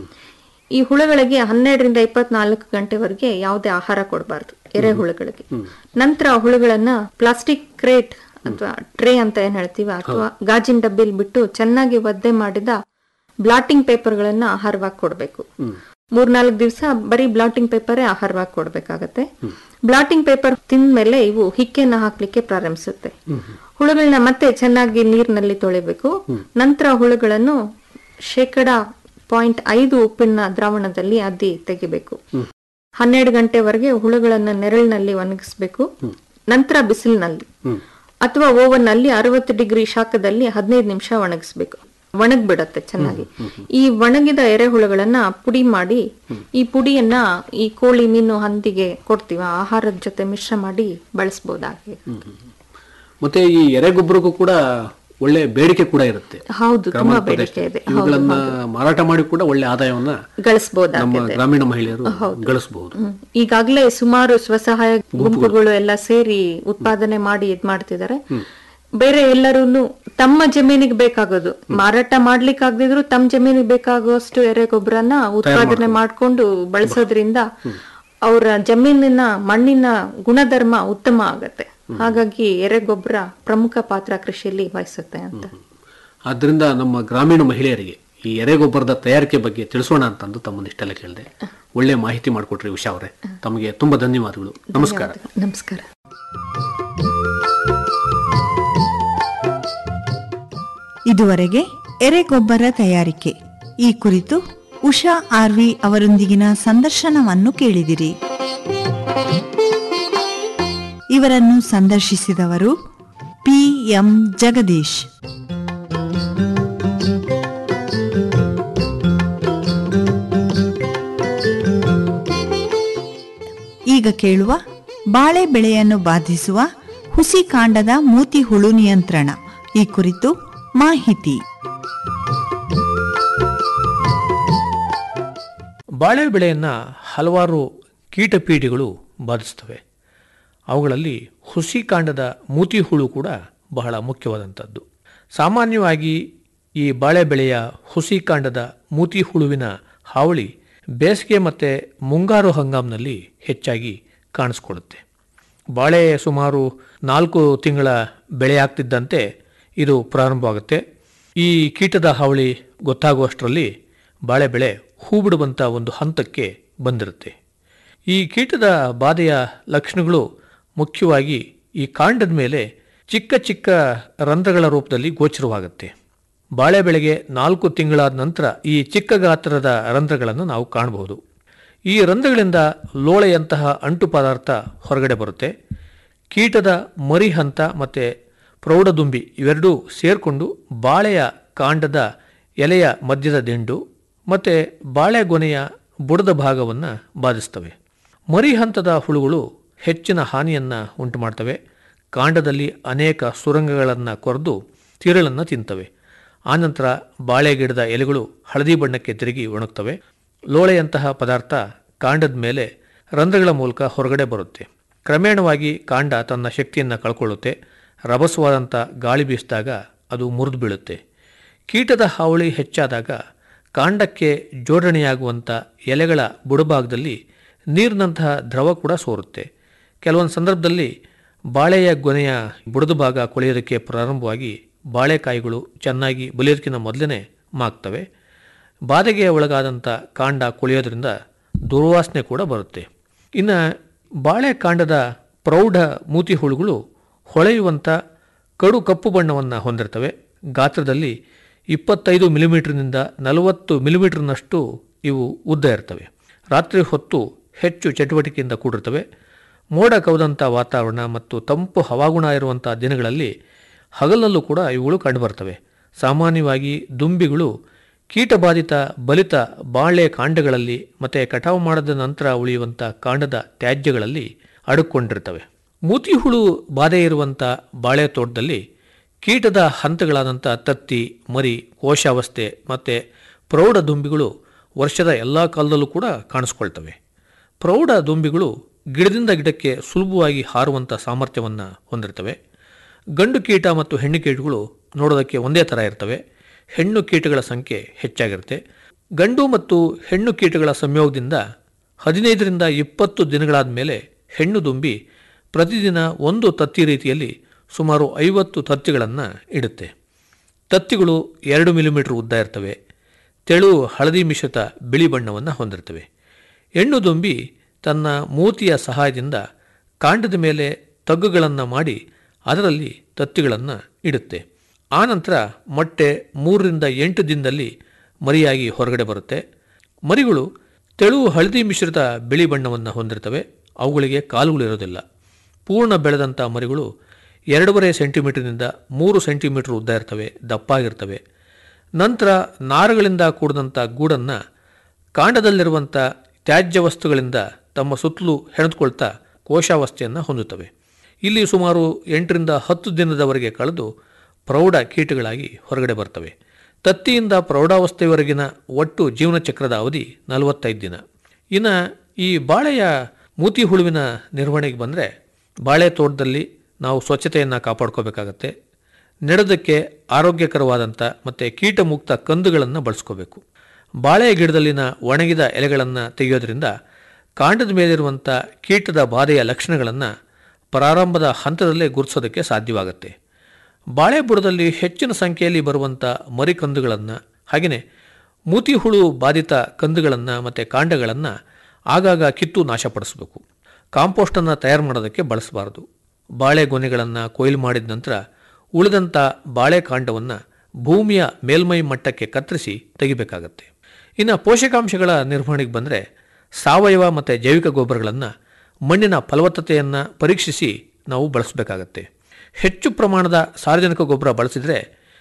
ಈ ಹುಳುಗಳಿಗೆ ಹನ್ನೆರಡರಿಂದ ಇಪ್ಪತ್ನಾಲ್ಕು ಗಂಟೆವರೆಗೆ ಯಾವುದೇ ಆಹಾರ ಕೊಡಬಾರ್ದು ಎರೆಹುಳುಗಳಿಗೆ ನಂತರ ಆ ಹುಳುಗಳನ್ನ ಪ್ಲಾಸ್ಟಿಕ್ ಕ್ರೇಟ್ ಅಥವಾ ಟ್ರೇ ಅಂತ ಏನ್ ಹೇಳ್ತೀವಿ ಅಥವಾ ಗಾಜಿನ ಡಬ್ಬಿಲ್ ಬಿಟ್ಟು ಚೆನ್ನಾಗಿ ಒದ್ದೆ ಮಾಡಿದ ಬ್ಲಾಟಿಂಗ್ ಪೇಪರ್ಗಳನ್ನ ಆಹಾರವಾಗಿ ಕೊಡಬೇಕು ಮೂರ್ನಾಲ್ಕು ದಿವಸ ಬರೀ ಬ್ಲಾಟಿಂಗ್ ಪೇಪರೇ ಆಹಾರವಾಗಿ ಕೊಡ್ಬೇಕಾಗತ್ತೆ ಬ್ಲಾಟಿಂಗ್ ಪೇಪರ್ ತಿಂದ್ಮೇಲೆ ಇವು ಹಿಕ್ಕೆನ ಹಾಕ್ಲಿಕ್ಕೆ ಪ್ರಾರಂಭಿಸುತ್ತೆ ಹುಳುಗಳನ್ನ ಮತ್ತೆ ಚೆನ್ನಾಗಿ ನೀರಿನಲ್ಲಿ ತೊಳಿಬೇಕು ನಂತರ ಹುಳುಗಳನ್ನು ಶೇಕಡ ಪಾಯಿಂಟ್ ಐದು ಉಪ್ಪಿನ ದ್ರಾವಣದಲ್ಲಿ ಅದ್ದಿ ತೆಗಿಬೇಕು ಹನ್ನೆರಡು ಗಂಟೆವರೆಗೆ ಹುಳುಗಳನ್ನ ನೆರಳಿನಲ್ಲಿ ಒಣಗಿಸ್ಬೇಕು ನಂತರ ಬಿಸಿಲಿನಲ್ಲಿ ಅಥವಾ ಓವನ್ ನಲ್ಲಿ ಅರವತ್ತು ಡಿಗ್ರಿ ಶಾಖದಲ್ಲಿ ಹದಿನೈದು ನಿಮಿಷ ಒಣಗಿಸ್ಬೇಕು ಒಣಗ್ ಬಿಡತ್ತೆ ಚೆನ್ನಾಗಿ ಈ ಒಣಗಿದ ಎರೆಹುಳುಗಳನ್ನ ಪುಡಿ ಮಾಡಿ ಈ ಪುಡಿಯನ್ನ ಈ ಕೋಳಿ ಮೀನು ಹಂದಿಗೆ ಕೊಡ್ತೀವಿ ಆಹಾರದ ಜೊತೆ ಮಿಶ್ರ ಮಾಡಿ ಬಳಸಬಹುದಾಗಿ ಮತ್ತೆ ಈ ಎರೆಗೊಬ್ಬರಕ್ಕೂ ಕೂಡ ಒಳ್ಳೆ ಬೇಡಿಕೆ ಕೂಡ ಇರುತ್ತೆ ಹೌದು ತುಂಬಾ ಗ್ರಾಮೀಣ ಬೇಡಿಕೆ ಪ್ರದೇಶದಲ್ಲಿ. ಇದೆ ಇವುಗಳನ್ನ ಮಾರಾಟ ಮಾಡಿ ಕೂಡ ಒಳ್ಳೆ ಆದಾಯವನ್ನ ನಮ್ಮ ಗಳಿಸಬಹುದಾಗಿದೆ ಗ್ರಾಮೀಣ ಮಹಿಳೆಯರು ಗಳಿಸಬಹುದು ಈಗಾಗಲೇ ಸುಮಾರು ಸ್ವಸಹಾಯ ಗುಂಪುಗಳು ಎಲ್ಲ ಸೇರಿ ಉತ್ಪಾದನೆ ಮಾಡಿ ಇದ್ ಮಾಡ್ತಿದ್ದಾರೆ ಬೇರೆ ಎಲ್ಲರೂ ತಮ್ಮ ಜಮೀನಿಗೆ ಬೇಕಾಗೋದು ಮಾರಾಟ ಮಾಡ್ಲಿಕ್ಕೆ ಆಗದಿದ್ರು ತಮ್ಮ ಜಮೀನಿಗೆ ಬೇಕಾಗುವಷ್ಟು ಎರೆ ಗೊಬ್ಬರನ ಉತ್ಪಾದನೆ ಮಾಡ್ಕೊಂಡು ಬಳಸೋದ್ರಿಂದ ಅವರ ಜಮೀನಿನ ಮಣ್ಣಿನ ಗುಣಧರ್ಮ ಉತ್ತಮ ಆಗತ್ತೆ ಹಾಗಾಗಿ ಎರೆ ಗೊಬ್ಬರ ಪ್ರಮುಖ ಪಾತ್ರ ಕೃಷಿಯಲ್ಲಿ ವಹಿಸುತ್ತೆ ಅಂತ ಆದ್ರಿಂದ ನಮ್ಮ ಗ್ರಾಮೀಣ ಮಹಿಳೆಯರಿಗೆ ಈ ಎರೆಗೊಬ್ಬರದ ತಯಾರಿಕೆ ಬಗ್ಗೆ ತಿಳಿಸೋಣ ಅಂತಂದು ತಮ್ಮನ್ನ ಇಷ್ಟೆಲ್ಲ ಕೇಳಿದೆ ಒಳ್ಳೆ ಮಾಹಿತಿ ಮಾಡಿಕೊಟ್ರಿ ಉಷಾ ಅವರೇ ತಮಗೆ ತುಂಬಾ ಧನ್ಯವಾದಗಳು ನಮಸ್ಕಾರ ನಮಸ್ಕಾರ ಇದುವರೆಗೆ ಎರೆಗೊಬ್ಬರ ತಯಾರಿಕೆ ಈ ಕುರಿತು ಉಷಾ ಆರ್ವಿ ಅವರೊಂದಿಗಿನ ಸಂದರ್ಶನವನ್ನು ಕೇಳಿದಿರಿ ಇವರನ್ನು ಸಂದರ್ಶಿಸಿದವರು ಪಿ ಎಂ ಜಗದೀಶ್ ಈಗ ಕೇಳುವ ಬಾಳೆ ಬೆಳೆಯನ್ನು ಬಾಧಿಸುವ ಹುಸಿ ಕಾಂಡದ ಮೂತಿ ಹುಳು ನಿಯಂತ್ರಣ ಈ ಕುರಿತು ಮಾಹಿತಿ ಬಾಳೆ ಬೆಳೆಯನ್ನ ಹಲವಾರು ಕೀಟಪೀಡಿಗಳು ಬಾಧಿಸ್ತವೆ ಅವುಗಳಲ್ಲಿ ಹುಸಿ ಕಾಂಡದ ಮೂತಿ ಹುಳು ಕೂಡ ಬಹಳ ಮುಖ್ಯವಾದಂಥದ್ದು ಸಾಮಾನ್ಯವಾಗಿ ಈ ಬಾಳೆ ಬೆಳೆಯ ಹುಸಿ ಕಾಂಡದ ಮೂತಿ ಹುಳುವಿನ ಹಾವಳಿ ಬೇಸಿಗೆ ಮತ್ತು ಮುಂಗಾರು ಹಂಗಾಮಿನಲ್ಲಿ ಹೆಚ್ಚಾಗಿ ಕಾಣಿಸ್ಕೊಳ್ಳುತ್ತೆ ಬಾಳೆ ಸುಮಾರು ನಾಲ್ಕು ತಿಂಗಳ ಬೆಳೆ ಆಗ್ತಿದ್ದಂತೆ ಇದು ಪ್ರಾರಂಭವಾಗುತ್ತೆ ಈ ಕೀಟದ ಹಾವಳಿ ಗೊತ್ತಾಗುವಷ್ಟರಲ್ಲಿ ಬಾಳೆ ಬೆಳೆ ಹೂ ಬಿಡುವಂಥ ಒಂದು ಹಂತಕ್ಕೆ ಬಂದಿರುತ್ತೆ ಈ ಕೀಟದ ಬಾಧೆಯ ಲಕ್ಷಣಗಳು ಮುಖ್ಯವಾಗಿ ಈ ಕಾಂಡದ ಮೇಲೆ ಚಿಕ್ಕ ಚಿಕ್ಕ ರಂಧ್ರಗಳ ರೂಪದಲ್ಲಿ ಗೋಚರವಾಗುತ್ತೆ ಬಾಳೆ ಬೆಳೆಗೆ ನಾಲ್ಕು ತಿಂಗಳಾದ ನಂತರ ಈ ಚಿಕ್ಕ ಗಾತ್ರದ ರಂಧ್ರಗಳನ್ನು ನಾವು ಕಾಣಬಹುದು ಈ ರಂಧ್ರಗಳಿಂದ ಲೋಳೆಯಂತಹ ಅಂಟು ಪದಾರ್ಥ ಹೊರಗಡೆ ಬರುತ್ತೆ ಕೀಟದ ಮರಿ ಹಂತ ಮತ್ತು ಪ್ರೌಢದುಂಬಿ ಇವೆರಡೂ ಸೇರಿಕೊಂಡು ಬಾಳೆಯ ಕಾಂಡದ ಎಲೆಯ ಮಧ್ಯದ ದಿಂಡು ಮತ್ತು ಬಾಳೆಗೊನೆಯ ಬುಡದ ಭಾಗವನ್ನು ಬಾಧಿಸ್ತವೆ ಮರಿ ಹಂತದ ಹುಳುಗಳು ಹೆಚ್ಚಿನ ಹಾನಿಯನ್ನು ಉಂಟು ಮಾಡ್ತವೆ ಕಾಂಡದಲ್ಲಿ ಅನೇಕ ಸುರಂಗಗಳನ್ನು ಕೊರೆದು ತಿರುಳನ್ನು ತಿಂತವೆ ಆನಂತರ ಬಾಳೆ ಗಿಡದ ಎಲೆಗಳು ಹಳದಿ ಬಣ್ಣಕ್ಕೆ ತಿರುಗಿ ಒಣಗ್ತವೆ ಲೋಳೆಯಂತಹ ಪದಾರ್ಥ ಕಾಂಡದ ಮೇಲೆ ರಂಧ್ರಗಳ ಮೂಲಕ ಹೊರಗಡೆ ಬರುತ್ತೆ ಕ್ರಮೇಣವಾಗಿ ಕಾಂಡ ತನ್ನ ಶಕ್ತಿಯನ್ನು ಕಳ್ಕೊಳ್ಳುತ್ತೆ ರಭಸವಾದಂಥ ಗಾಳಿ ಬೀಸಿದಾಗ ಅದು ಮುರಿದು ಬೀಳುತ್ತೆ ಕೀಟದ ಹಾವಳಿ ಹೆಚ್ಚಾದಾಗ ಕಾಂಡಕ್ಕೆ ಜೋಡಣೆಯಾಗುವಂಥ ಎಲೆಗಳ ಬುಡಭಾಗದಲ್ಲಿ ನೀರಿನಂತಹ ದ್ರವ ಕೂಡ ಸೋರುತ್ತೆ ಕೆಲವೊಂದು ಸಂದರ್ಭದಲ್ಲಿ ಬಾಳೆಯ ಗೊನೆಯ ಬುಡದ ಭಾಗ ಕೊಳೆಯೋದಕ್ಕೆ ಪ್ರಾರಂಭವಾಗಿ ಬಾಳೆಕಾಯಿಗಳು ಚೆನ್ನಾಗಿ ಬಲಿಯೋದಕ್ಕಿಂತ ಮೊದಲೇ ಮಾಗ್ತವೆ ಬಾಧೆಗೆ ಒಳಗಾದಂಥ ಕಾಂಡ ಕೊಳೆಯೋದ್ರಿಂದ ದುರ್ವಾಸನೆ ಕೂಡ ಬರುತ್ತೆ ಇನ್ನು ಬಾಳೆಕಾಂಡದ ಪ್ರೌಢ ಮೂತಿ ಹುಳುಗಳು ಹೊಳೆಯುವಂಥ ಕಡು ಕಪ್ಪು ಬಣ್ಣವನ್ನು ಹೊಂದಿರ್ತವೆ ಗಾತ್ರದಲ್ಲಿ ಇಪ್ಪತ್ತೈದು ಮಿಲಿಮೀಟರ್ನಿಂದ ನಲವತ್ತು ಮಿಲಿಮೀಟರ್ನಷ್ಟು ಇವು ಉದ್ದ ಇರ್ತವೆ ರಾತ್ರಿ ಹೊತ್ತು ಹೆಚ್ಚು ಚಟುವಟಿಕೆಯಿಂದ ಕೂಡಿರ್ತವೆ ಮೋಡ ಕವಿದಂಥ ವಾತಾವರಣ ಮತ್ತು ತಂಪು ಹವಾಗುಣ ಇರುವಂಥ ದಿನಗಳಲ್ಲಿ ಹಗಲಲ್ಲೂ ಕೂಡ ಇವುಗಳು ಕಂಡುಬರ್ತವೆ ಸಾಮಾನ್ಯವಾಗಿ ದುಂಬಿಗಳು ಕೀಟಬಾಧಿತ ಬಲಿತ ಬಾಳೆ ಕಾಂಡಗಳಲ್ಲಿ ಮತ್ತು ಕಟಾವು ಮಾಡಿದ ನಂತರ ಉಳಿಯುವಂಥ ಕಾಂಡದ ತ್ಯಾಜ್ಯಗಳಲ್ಲಿ ಅಡುಕೊಂಡಿರ್ತವೆ ಮೂತಿ ಹುಳು ಬಾಧೆ ಇರುವಂಥ ಬಾಳೆ ತೋಟದಲ್ಲಿ ಕೀಟದ ಹಂತಗಳಾದಂಥ ತತ್ತಿ ಮರಿ ಕೋಶಾವಸ್ಥೆ ಮತ್ತು ಪ್ರೌಢ ದುಂಬಿಗಳು ವರ್ಷದ ಎಲ್ಲ ಕಾಲದಲ್ಲೂ ಕೂಡ ಕಾಣಿಸ್ಕೊಳ್ತವೆ ಪ್ರೌಢ ದುಂಬಿಗಳು ಗಿಡದಿಂದ ಗಿಡಕ್ಕೆ ಸುಲಭವಾಗಿ ಹಾರುವಂಥ ಸಾಮರ್ಥ್ಯವನ್ನು ಹೊಂದಿರ್ತವೆ ಗಂಡು ಕೀಟ ಮತ್ತು ಹೆಣ್ಣು ಕೀಟಗಳು ನೋಡೋದಕ್ಕೆ ಒಂದೇ ಥರ ಇರ್ತವೆ ಹೆಣ್ಣು ಕೀಟಗಳ ಸಂಖ್ಯೆ ಹೆಚ್ಚಾಗಿರುತ್ತೆ ಗಂಡು ಮತ್ತು ಹೆಣ್ಣು ಕೀಟಗಳ ಸಂಯೋಗದಿಂದ ಹದಿನೈದರಿಂದ ಇಪ್ಪತ್ತು ದಿನಗಳಾದ ಮೇಲೆ ಹೆಣ್ಣು ದುಂಬಿ ಪ್ರತಿದಿನ ಒಂದು ತತ್ತಿ ರೀತಿಯಲ್ಲಿ ಸುಮಾರು ಐವತ್ತು ತತ್ತಿಗಳನ್ನು ಇಡುತ್ತೆ ತತ್ತಿಗಳು ಎರಡು ಮಿಲಿಮೀಟರ್ ಉದ್ದ ಇರ್ತವೆ ತೆಳು ಹಳದಿ ಮಿಶ್ರಿತ ಬಿಳಿ ಬಣ್ಣವನ್ನು ಹೊಂದಿರ್ತವೆ ಹೆಣ್ಣು ದುಂಬಿ ತನ್ನ ಮೂತಿಯ ಸಹಾಯದಿಂದ ಕಾಂಡದ ಮೇಲೆ ತಗ್ಗುಗಳನ್ನು ಮಾಡಿ ಅದರಲ್ಲಿ ತತ್ತಿಗಳನ್ನು ಇಡುತ್ತೆ ಆನಂತರ ಮೊಟ್ಟೆ ಮೂರರಿಂದ ಎಂಟು ದಿನದಲ್ಲಿ ಮರಿಯಾಗಿ ಹೊರಗಡೆ ಬರುತ್ತೆ ಮರಿಗಳು ತೆಳು ಹಳದಿ ಮಿಶ್ರಿತ ಬಿಳಿ ಬಣ್ಣವನ್ನು ಹೊಂದಿರ್ತವೆ ಅವುಗಳಿಗೆ ಕಾಲುಗಳು ಇರೋದಿಲ್ಲ ಪೂರ್ಣ ಬೆಳೆದಂಥ ಮರಿಗಳು ಎರಡೂವರೆ ಸೆಂಟಿಮೀಟರ್ನಿಂದ ಮೂರು ಸೆಂಟಿಮೀಟರ್ ಉದ್ದ ಇರ್ತವೆ ದಪ್ಪಾಗಿರ್ತವೆ ನಂತರ ನಾರುಗಳಿಂದ ಕೂಡಿದಂಥ ಗೂಡನ್ನು ಕಾಂಡದಲ್ಲಿರುವಂಥ ತ್ಯಾಜ್ಯ ವಸ್ತುಗಳಿಂದ ತಮ್ಮ ಸುತ್ತಲೂ ಹೆಣೆದುಕೊಳ್ತಾ ಕೋಶಾವಸ್ಥೆಯನ್ನು ಹೊಂದುತ್ತವೆ ಇಲ್ಲಿ ಸುಮಾರು ಎಂಟರಿಂದ ಹತ್ತು ದಿನದವರೆಗೆ ಕಳೆದು ಪ್ರೌಢ ಕೀಟಗಳಾಗಿ ಹೊರಗಡೆ ಬರ್ತವೆ ತತ್ತಿಯಿಂದ ಪ್ರೌಢಾವಸ್ಥೆಯವರೆಗಿನ ಒಟ್ಟು ಜೀವನ ಚಕ್ರದ ಅವಧಿ ನಲವತ್ತೈದು ದಿನ ಇನ್ನು ಈ ಬಾಳೆಯ ಮೂತಿ ಹುಳುವಿನ ನಿರ್ವಹಣೆಗೆ ಬಂದರೆ ಬಾಳೆ ತೋಟದಲ್ಲಿ ನಾವು ಸ್ವಚ್ಛತೆಯನ್ನು ಕಾಪಾಡ್ಕೋಬೇಕಾಗತ್ತೆ ನೆಡೋದಕ್ಕೆ ಆರೋಗ್ಯಕರವಾದಂಥ ಮತ್ತು ಕೀಟಮುಕ್ತ ಕಂದುಗಳನ್ನು ಬಳಸ್ಕೋಬೇಕು ಬಾಳೆ ಗಿಡದಲ್ಲಿನ ಒಣಗಿದ ಎಲೆಗಳನ್ನು ತೆಗೆಯೋದ್ರಿಂದ ಕಾಂಡದ ಮೇಲಿರುವಂಥ ಕೀಟದ ಬಾಧೆಯ ಲಕ್ಷಣಗಳನ್ನು ಪ್ರಾರಂಭದ ಹಂತದಲ್ಲೇ ಗುರುತಿಸೋದಕ್ಕೆ ಸಾಧ್ಯವಾಗುತ್ತೆ ಬಾಳೆ ಬುಡದಲ್ಲಿ ಹೆಚ್ಚಿನ ಸಂಖ್ಯೆಯಲ್ಲಿ ಬರುವಂಥ ಮರಿಕಂದುಗಳನ್ನು ಹಾಗೆಯೇ ಮೂತಿ ಹುಳು ಬಾಧಿತ ಕಂದುಗಳನ್ನು ಮತ್ತು ಕಾಂಡಗಳನ್ನು ಆಗಾಗ ಕಿತ್ತು ನಾಶಪಡಿಸಬೇಕು ಕಾಂಪೋಸ್ಟನ್ನು ತಯಾರು ಮಾಡೋದಕ್ಕೆ ಬಳಸಬಾರದು ಬಾಳೆ ಗೊನೆಗಳನ್ನು ಕೊಯ್ಲು ಮಾಡಿದ ನಂತರ ಉಳಿದಂಥ ಬಾಳೆ ಕಾಂಡವನ್ನು ಭೂಮಿಯ ಮೇಲ್ಮೈ ಮಟ್ಟಕ್ಕೆ ಕತ್ತರಿಸಿ ತೆಗಿಬೇಕಾಗತ್ತೆ ಇನ್ನು ಪೋಷಕಾಂಶಗಳ ನಿರ್ವಹಣೆಗೆ ಬಂದರೆ ಸಾವಯವ ಮತ್ತು ಜೈವಿಕ ಗೊಬ್ಬರಗಳನ್ನು ಮಣ್ಣಿನ ಫಲವತ್ತತೆಯನ್ನು ಪರೀಕ್ಷಿಸಿ ನಾವು ಬಳಸಬೇಕಾಗತ್ತೆ ಹೆಚ್ಚು ಪ್ರಮಾಣದ ಸಾರ್ವಜನಿಕ ಗೊಬ್ಬರ ಬಳಸಿದರೆ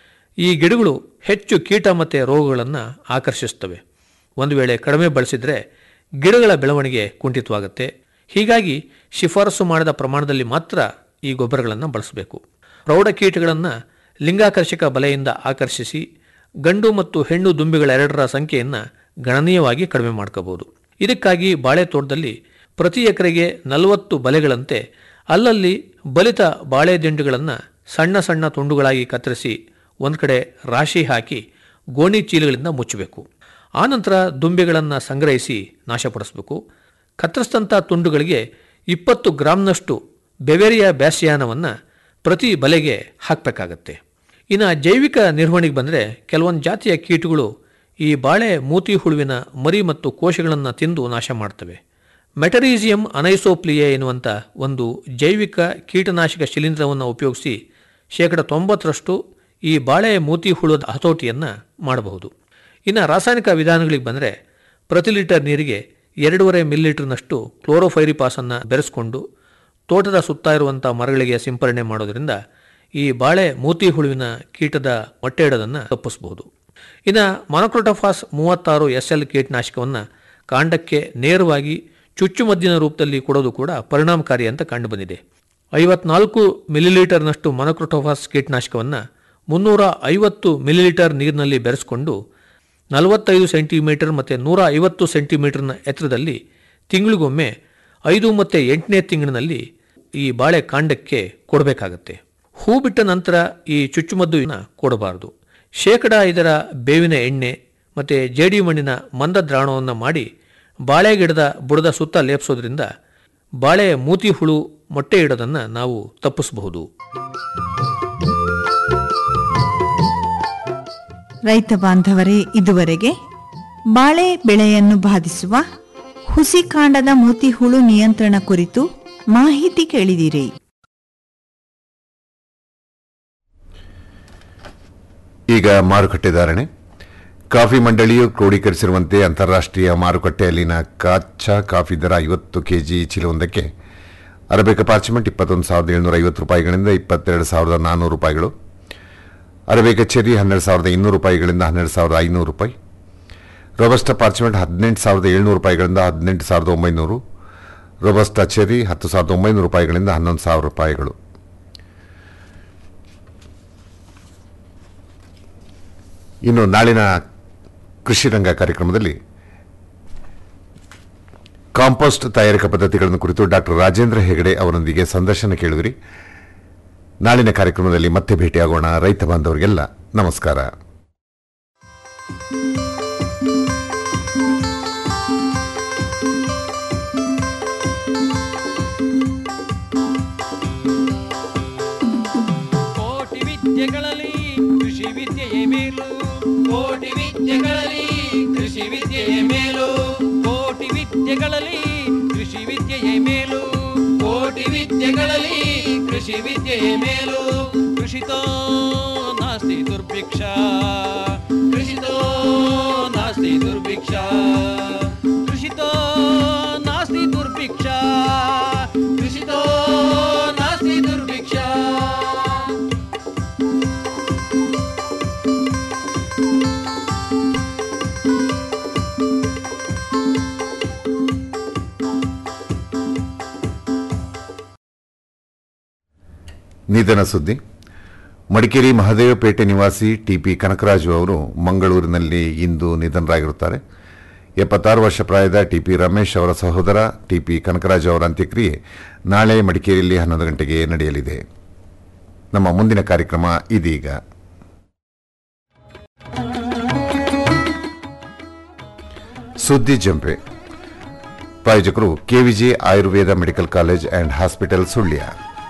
ಈ ಗಿಡಗಳು ಹೆಚ್ಚು ಕೀಟ ಮತ್ತು ರೋಗಗಳನ್ನು ಆಕರ್ಷಿಸ್ತವೆ ಒಂದು ವೇಳೆ ಕಡಿಮೆ ಬಳಸಿದರೆ ಗಿಡಗಳ ಬೆಳವಣಿಗೆ ಕುಂಠಿತವಾಗುತ್ತೆ ಹೀಗಾಗಿ ಶಿಫಾರಸು ಮಾಡಿದ ಪ್ರಮಾಣದಲ್ಲಿ ಮಾತ್ರ ಈ ಗೊಬ್ಬರಗಳನ್ನು ಬಳಸಬೇಕು ಪ್ರೌಢ ಕೀಟಗಳನ್ನು ಲಿಂಗಾಕರ್ಷಕ ಬಲೆಯಿಂದ ಆಕರ್ಷಿಸಿ ಗಂಡು ಮತ್ತು ಹೆಣ್ಣು ದುಂಬಿಗಳೆರಡರ ಸಂಖ್ಯೆಯನ್ನು ಗಣನೀಯವಾಗಿ ಕಡಿಮೆ ಮಾಡ್ಕೋಬಹುದು ಇದಕ್ಕಾಗಿ ಬಾಳೆ ತೋಟದಲ್ಲಿ ಪ್ರತಿ ಎಕರೆಗೆ ನಲವತ್ತು ಬಲೆಗಳಂತೆ ಅಲ್ಲಲ್ಲಿ ಬಲಿತ ಬಾಳೆ ದಿಂಡುಗಳನ್ನು ಸಣ್ಣ ಸಣ್ಣ ತುಂಡುಗಳಾಗಿ ಕತ್ತರಿಸಿ ಒಂದು ಕಡೆ ರಾಶಿ ಹಾಕಿ ಗೋಣಿ ಚೀಲಗಳಿಂದ ಮುಚ್ಚಬೇಕು ಆನಂತರ ದುಂಬಿಗಳನ್ನು ಸಂಗ್ರಹಿಸಿ ನಾಶಪಡಿಸಬೇಕು ಕತ್ತರಿಸಿದಂಥ ತುಂಡುಗಳಿಗೆ ಇಪ್ಪತ್ತು ಗ್ರಾಂನಷ್ಟು ಬೆವೆರಿಯ ಬ್ಯಾಸಿಯಾನವನ್ನು ಪ್ರತಿ ಬಲೆಗೆ ಹಾಕಬೇಕಾಗತ್ತೆ ಇನ್ನು ಜೈವಿಕ ನಿರ್ವಹಣೆಗೆ ಬಂದರೆ ಕೆಲವೊಂದು ಜಾತಿಯ ಕೀಟಗಳು ಈ ಬಾಳೆ ಮೂತಿ ಹುಳುವಿನ ಮರಿ ಮತ್ತು ಕೋಶಗಳನ್ನು ತಿಂದು ನಾಶ ಮಾಡ್ತವೆ ಮೆಟರೀಸಿಯಂ ಅನೈಸೋಪ್ಲಿಯೆ ಎನ್ನುವಂಥ ಒಂದು ಜೈವಿಕ ಕೀಟನಾಶಕ ಶಿಲೀಂಧ್ರವನ್ನು ಉಪಯೋಗಿಸಿ ಶೇಕಡ ತೊಂಬತ್ತರಷ್ಟು ಈ ಬಾಳೆ ಮೂತಿ ಹುಳುದ ಹತೋಟಿಯನ್ನು ಮಾಡಬಹುದು ಇನ್ನು ರಾಸಾಯನಿಕ ವಿಧಾನಗಳಿಗೆ ಬಂದರೆ ಪ್ರತಿ ಲೀಟರ್ ನೀರಿಗೆ ಎರಡೂವರೆ ಮಿಲಿಲೀಟರ್ನಷ್ಟು ಕ್ಲೋರೋಫೈರಿಪಾಸನ್ನು ಬೆರೆಸ್ಕೊಂಡು ತೋಟದ ಸುತ್ತ ಇರುವಂಥ ಮರಗಳಿಗೆ ಸಿಂಪರಣೆ ಮಾಡೋದರಿಂದ ಈ ಬಾಳೆ ಮೂತಿ ಹುಳುವಿನ ಕೀಟದ ಮೊಟ್ಟೆ ಇಡೋದನ್ನು ತಪ್ಪಿಸಬಹುದು ಇನ್ನು ಮೊನಕ್ರೋಟೋಫಾಸ್ ಮೂವತ್ತಾರು ಎಸ್ ಎಲ್ ಕೀಟನಾಶಕವನ್ನು ಕಾಂಡಕ್ಕೆ ನೇರವಾಗಿ ಚುಚ್ಚುಮದ್ದಿನ ರೂಪದಲ್ಲಿ ಕೊಡೋದು ಕೂಡ ಪರಿಣಾಮಕಾರಿ ಅಂತ ಕಂಡುಬಂದಿದೆ ಐವತ್ನಾಲ್ಕು ಮಿಲಿಲೀಟರ್ನಷ್ಟು ಮೊನೊಕ್ರೋಟೋಫಾಸ್ ಕೀಟನಾಶಕವನ್ನು ಮುನ್ನೂರ ಐವತ್ತು ಮಿಲಿಲೀಟರ್ ನೀರಿನಲ್ಲಿ ಬೆರೆಸಿಕೊಂಡು ನಲವತ್ತೈದು ಸೆಂಟಿಮೀಟರ್ ಮತ್ತು ನೂರ ಐವತ್ತು ಸೆಂಟಿಮೀಟರ್ನ ಎತ್ತರದಲ್ಲಿ ತಿಂಗಳಿಗೊಮ್ಮೆ ಐದು ಮತ್ತು ಎಂಟನೇ ತಿಂಗಳಿನಲ್ಲಿ ಈ ಬಾಳೆ ಕಾಂಡಕ್ಕೆ ಕೊಡಬೇಕಾಗತ್ತೆ ಹೂ ಬಿಟ್ಟ ನಂತರ ಈ ಚುಚ್ಚುಮದ್ದುವಿನ ಕೊಡಬಾರದು ಶೇಕಡ ಐದರ ಬೇವಿನ ಎಣ್ಣೆ ಮತ್ತು ಜೇಡಿ ಮಣ್ಣಿನ ಮಂದ ದ್ರಾವಣವನ್ನು ಮಾಡಿ ಬಾಳೆ ಗಿಡದ ಬುಡದ ಸುತ್ತ ಲೇಪಿಸೋದ್ರಿಂದ ಬಾಳೆ ಮೂತಿ ಹುಳು ಮೊಟ್ಟೆ ಇಡೋದನ್ನು ನಾವು ತಪ್ಪಿಸಬಹುದು ರೈತ ಬಾಂಧವರೇ ಇದುವರೆಗೆ ಬಾಳೆ ಬೆಳೆಯನ್ನು ಬಾಧಿಸುವ ಹುಸಿ ಕಾಂಡದ ಮೂತಿ ಹುಳು ನಿಯಂತ್ರಣ ಕುರಿತು ಮಾಹಿತಿ ಕೇಳಿದಿರಿ ಈಗ ಮಾರುಕಟ್ಟೆ ಧಾರಣೆ ಕಾಫಿ ಮಂಡಳಿಯು ಕ್ರೋಢೀಕರಿಸಿರುವಂತೆ ಅಂತಾರಾಷ್ಟ್ರೀಯ ಮಾರುಕಟ್ಟೆಯಲ್ಲಿನ ಕಚ್ಚಾ ಕಾಫಿ ದರ ಐವತ್ತು ಕೆಜಿ ಚೀಲವೊಂದಕ್ಕೆ ಅರಬೇಕ ಪಾರ್ಚಮೆಂಟ್ ಇಪ್ಪತ್ತೊಂದು ಸಾವಿರದ ಏಳ್ನೂರ ಐವತ್ತು ರೂಪಾಯಿಗಳಿಂದ ಇಪ್ಪತ್ತೆರಡು ಸಾವಿರದ ನಾನ್ನೂರು ರೂಪಾಯಿಗಳು ಅರಬೇಕ ಚೆರ್ರಿ ಹನ್ನೆರಡು ಸಾವಿರದ ಇನ್ನೂರು ರೂಪಾಯಿಗಳಿಂದ ಹನ್ನೆರಡು ಸಾವಿರದ ಐನೂರು ರೂಪಾಯಿ ರೋಬಸ್ಟಾ ಪಾರ್ಚಮೆಂಟ್ ಹದಿನೆಂಟು ಸಾವಿರದ ಏಳ್ನೂರು ರೂಪಾಯಿಗಳಿಂದ ಹದಿನೆಂಟು ಸಾವಿರದ ಒಂಬೈನೂರು ರೋಬಸ್ಟಾ ಚೆರ್ರಿ ಹತ್ತು ಸಾವಿರದ ಒಂಬೈನೂರು ರೂಪಾಯಿಗಳಿಂದ ಹನ್ನೊಂದು ಸಾವಿರ ರೂಪಾಯಿಗಳು ಇನ್ನು ನಾಳಿನ ಕೃಷಿ ರಂಗ ಕಾರ್ಯಕ್ರಮದಲ್ಲಿ ಕಾಂಪೋಸ್ಟ್ ತಯಾರಿಕಾ ಪದ್ಧತಿಗಳನ್ನು ಕುರಿತು ಡಾಕ್ಟರ್ ರಾಜೇಂದ್ರ ಹೆಗಡೆ ಅವರೊಂದಿಗೆ ಸಂದರ್ಶನ ಕೇಳುವಿರಿ ನಾಳಿನ ಕಾರ್ಯಕ್ರಮದಲ್ಲಿ ಮತ್ತೆ ಭೇಟಿಯಾಗೋಣ ರೈತ ಬಾಂಧವರಿಗೆಲ್ಲ ನಮಸ್ಕಾರ ಕೋಟಿ ವಿದ್ಯೆಗಳಲ್ಲಿ ಕೃಷಿ ವಿದ್ಯೆಯೇ ಮೇಲು ಕೋಟಿ ವಿದ್ಯೆಗಳಲ್ಲಿ ಕೃಷಿ ವಿದ್ಯೆಯೇ ಮೇಲು ಕೋಟಿ ವಿದ್ಯೆಗಳಲ್ಲಿ ಕೃಷಿ ವಿದ್ಯೆಯೇ ಮೇಲು ಕೋಟಿ ವಿದ್ಯೆಗಳಲ್ಲಿ ಕೃಷಿ ವಿದ್ಯೆಯೇ ಮೇಲು ಕೃಷಿತೋ ನಾಸ್ತಿ ದುರ್ಭಿಕ್ಷ ಕೃಷಿತೋ ನಾಸ್ತಿ ದುರ್ಭಿಕ್ಷ ಕೃಷಿತೋ ನಾಸ್ತಿ ದುರ್ಭಿಕ್ಷ ಕೃಷಿತೋ ನಾಸ್ತಿ ದುರ್ಭಿಕ್ಷ ನಿಧನ ಸುದ್ದಿ ಮಡಿಕೇರಿ ಮಹದೇವಪೇಟೆ ನಿವಾಸಿ ಟಿಪಿ ಕನಕರಾಜು ಅವರು ಮಂಗಳೂರಿನಲ್ಲಿ ಇಂದು ನಿಧನರಾಗಿರುತ್ತಾರೆ ಎಪ್ಪತ್ತಾರು ವರ್ಷ ಪ್ರಾಯದ ಟಿಪಿ ರಮೇಶ್ ಅವರ ಸಹೋದರ ಟಿಪಿ ಕನಕರಾಜು ಅವರ ಅಂತ್ಯಕ್ರಿಯೆ ನಾಳೆ ಮಡಿಕೇರಿಯಲ್ಲಿ ಹನ್ನೊಂದು ಗಂಟೆಗೆ ನಡೆಯಲಿದೆ ನಮ್ಮ ಮುಂದಿನ ಕಾರ್ಯಕ್ರಮ ಇದೀಗ ಸುದ್ದಿ ಜಂಪೆ ಪ್ರಾಯೋಜಕರು KVG Ayurveda medical college and hospital Sullia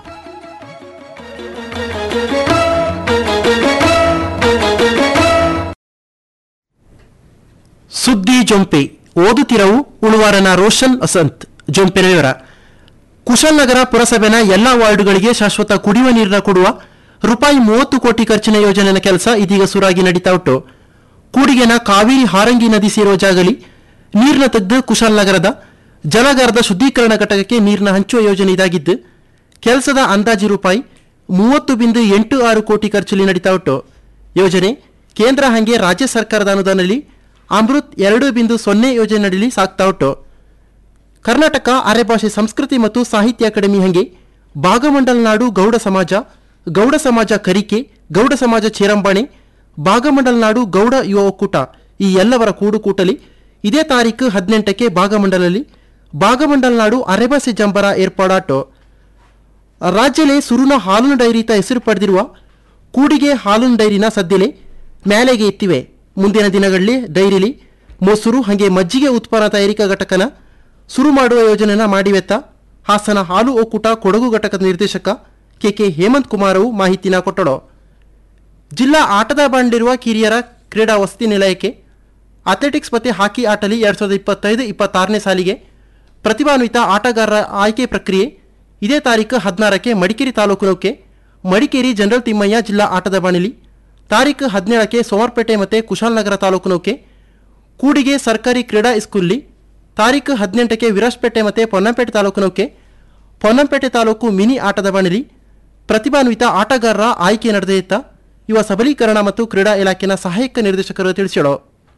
ಸುದ್ದಿ ಜೊಂಪೆ ಓದುತ್ತಿರವು ಉಳುವಾರನ ರೋಷನ್ ವಸಂತ್ ಜೊಂಪಿನ ವಿವರ ಕುಶಾಲನಗರ ಪುರಸಭೆನ ಎಲ್ಲಾ ವಾರ್ಡುಗಳಿಗೆ ಶಾಶ್ವತ ಕುಡಿಯುವ ನೀರನ್ನ ಕೊಡುವ ರೂಪಾಯಿ ಮೂವತ್ತು ಕೋಟಿ ಖರ್ಚಿನ ಯೋಜನೆಯ ಕೆಲಸ ಇದೀಗ ಸುರಾಗಿ ನಡೀತಾ ಉಂಟು ಕೂಡಿಗೆನ ಕಾವೇರಿ ಹಾರಂಗಿ ನದಿ ಸೇರುವ ಜಾಗಲಿ ನೀರನ್ನ ತೆಗೆದು ಕುಶಾಲನಗರದ ಜಲಾಗಾರದ ಶುದ್ಧೀಕರಣ ಘಟಕಕ್ಕೆ ನೀರನ್ನ ಹಂಚುವ ಯೋಜನೆ ಇದಾಗಿದ್ದು ಕೆಲಸದ ಅಂದಾಜು ರೂಪಾಯಿ ಮೂವತ್ತು ಬಿಂದು ಎಂಟು ಆರು ಕೋಟಿ ಖರ್ಚಲ್ಲಿ ನಡೀತಾ ಉಂಟು ಯೋಜನೆ ಕೇಂದ್ರ ಹಾಗೆ ರಾಜ್ಯ ಸರ್ಕಾರದ ಅನುದಾನದಲ್ಲಿ ಅಮೃತ್ ಎರಡು ಬಿಂದು ಸೊನ್ನೆ ಯೋಜನೆ ನಡೀಲಿ ಸಾಗ್ತಾ ಉಂಟು ಕರ್ನಾಟಕ ಅರೆಭಾಷೆ ಸಂಸ್ಕೃತಿ ಮತ್ತು ಸಾಹಿತ್ಯ ಅಕಾಡೆಮಿ ಹಂಗೆ ಭಾಗಮಂಡಲ ನಾಡು ಗೌಡ ಸಮಾಜ ಗೌಡ ಸಮಾಜ ಕರಿಕೆ ಗೌಡ ಸಮಾಜ ಚೇರಂಬಾಣೆ ಭಾಗಮಂಡಲ ನಾಡು ಗೌಡ ಯುವ ಒಕ್ಕೂಟ ಈ ಎಲ್ಲವರ ಕೂಡುಕೂಟಲಿ ಇದೇ ತಾರೀಕು ಹದಿನೆಂಟಕ್ಕೆ ಭಾಗಮಂಡಲಲ್ಲಿ ಭಾಗಮಂಡಲ ನಾಡು ಅರೆಭಾಷೆ ಜಂಬರ ಏರ್ಪಾಡಾಟು ರಾಜ್ಯಲೆ ಸುರುನ ಹಾಲಿನ ಡೈರಿತ ಹೆಸರು ಪಡೆದಿರುವ ಕೂಡಿಗೆ ಹಾಲಿನ ಡೈರಿನ ಸದ್ಯಲೆ ಮ್ಯಾಲೆಗೆ ಎತ್ತಿವೆ ಮುಂದಿನ ದಿನಗಳಲ್ಲಿ ಡೈರಿಲಿ ಮೊಸರು ಹಾಗೆ ಮಜ್ಜಿಗೆ ಉತ್ಪನ್ನ ತಯಾರಿಕಾ ಘಟಕನ ಶುರು ಮಾಡುವ ಯೋಜನೆನ ಮಾಡಿವೆತ್ತ ಹಾಸನ ಹಾಲು ಒಕ್ಕೂಟ ಕೊಡಗು ಘಟಕದ ನಿರ್ದೇಶಕ ಕೆ ಕೆ ಹೇಮಂತ್ ಕುಮಾರವು ಮಾಹಿತಿನ ಕೊಟ್ಟಳು ಜಿಲ್ಲಾ ಆಟದ ಬಂಡಿರುವ ಕಿರಿಯರ ಕ್ರೀಡಾ ವಸತಿ ನಿಲಯಕ್ಕೆ ಅಥ್ಲೆಟಿಕ್ಸ್ ಮತ್ತು ಹಾಕಿ ಆಟಲಿ ಎರಡು ಸಾವಿರದ ಇಪ್ಪತ್ತೈದು ಇಪ್ಪತ್ತಾರನೇ ಸಾಲಿಗೆ ಪ್ರತಿಭಾನ್ವಿತ ಆಟಗಾರರ ಆಯ್ಕೆ ಪ್ರಕ್ರಿಯೆ ಇದೇ ತಾರೀಕು ಹದಿನಾರಕ್ಕೆ ಮಡಿಕೇರಿ ತಾಲೂಕು ನೌಕೆ ಮಡಿಕೇರಿ ಜನರಲ್ ತಿಮ್ಮಯ್ಯ ಜಿಲ್ಲಾ ಆಟದ ಬಾಣಿಲಿ ತಾರೀಕು ಹದಿನೇಳಕ್ಕೆ ಸೋಮವಾರಪೇಟೆ ಮತ್ತು ಕುಶಾಲನಗರ ತಾಲೂಕು ನೌಕೆ ಕೂಡಿಗೆ ಸರ್ಕಾರಿ ಕ್ರೀಡಾ ಸ್ಕೂಲ್ಲಿ ತಾರೀಕು ಹದಿನೆಂಟಕ್ಕೆ ವಿರಾಜ್ಪೇಟೆ ಮತ್ತು ಪೊನ್ನಂಪೇಟೆ ತಾಲೂಕು ನೌಕೆ ಪೊನ್ನಂಪೇಟೆ ತಾಲೂಕು ಮಿನಿ ಆಟದ ಬಾಣಿಲಿ ಪ್ರತಿಭಾನ್ವಿತ ಆಟಗಾರರ ಆಯ್ಕೆ ನಡೆದಿತ್ತ ಯುವ ಸಬಲೀಕರಣ ಮತ್ತು ಕ್ರೀಡಾ ಇಲಾಖೆನ ಸಹಾಯಕ ನಿರ್ದೇಶಕರು ತಿಳಿಸಿದರು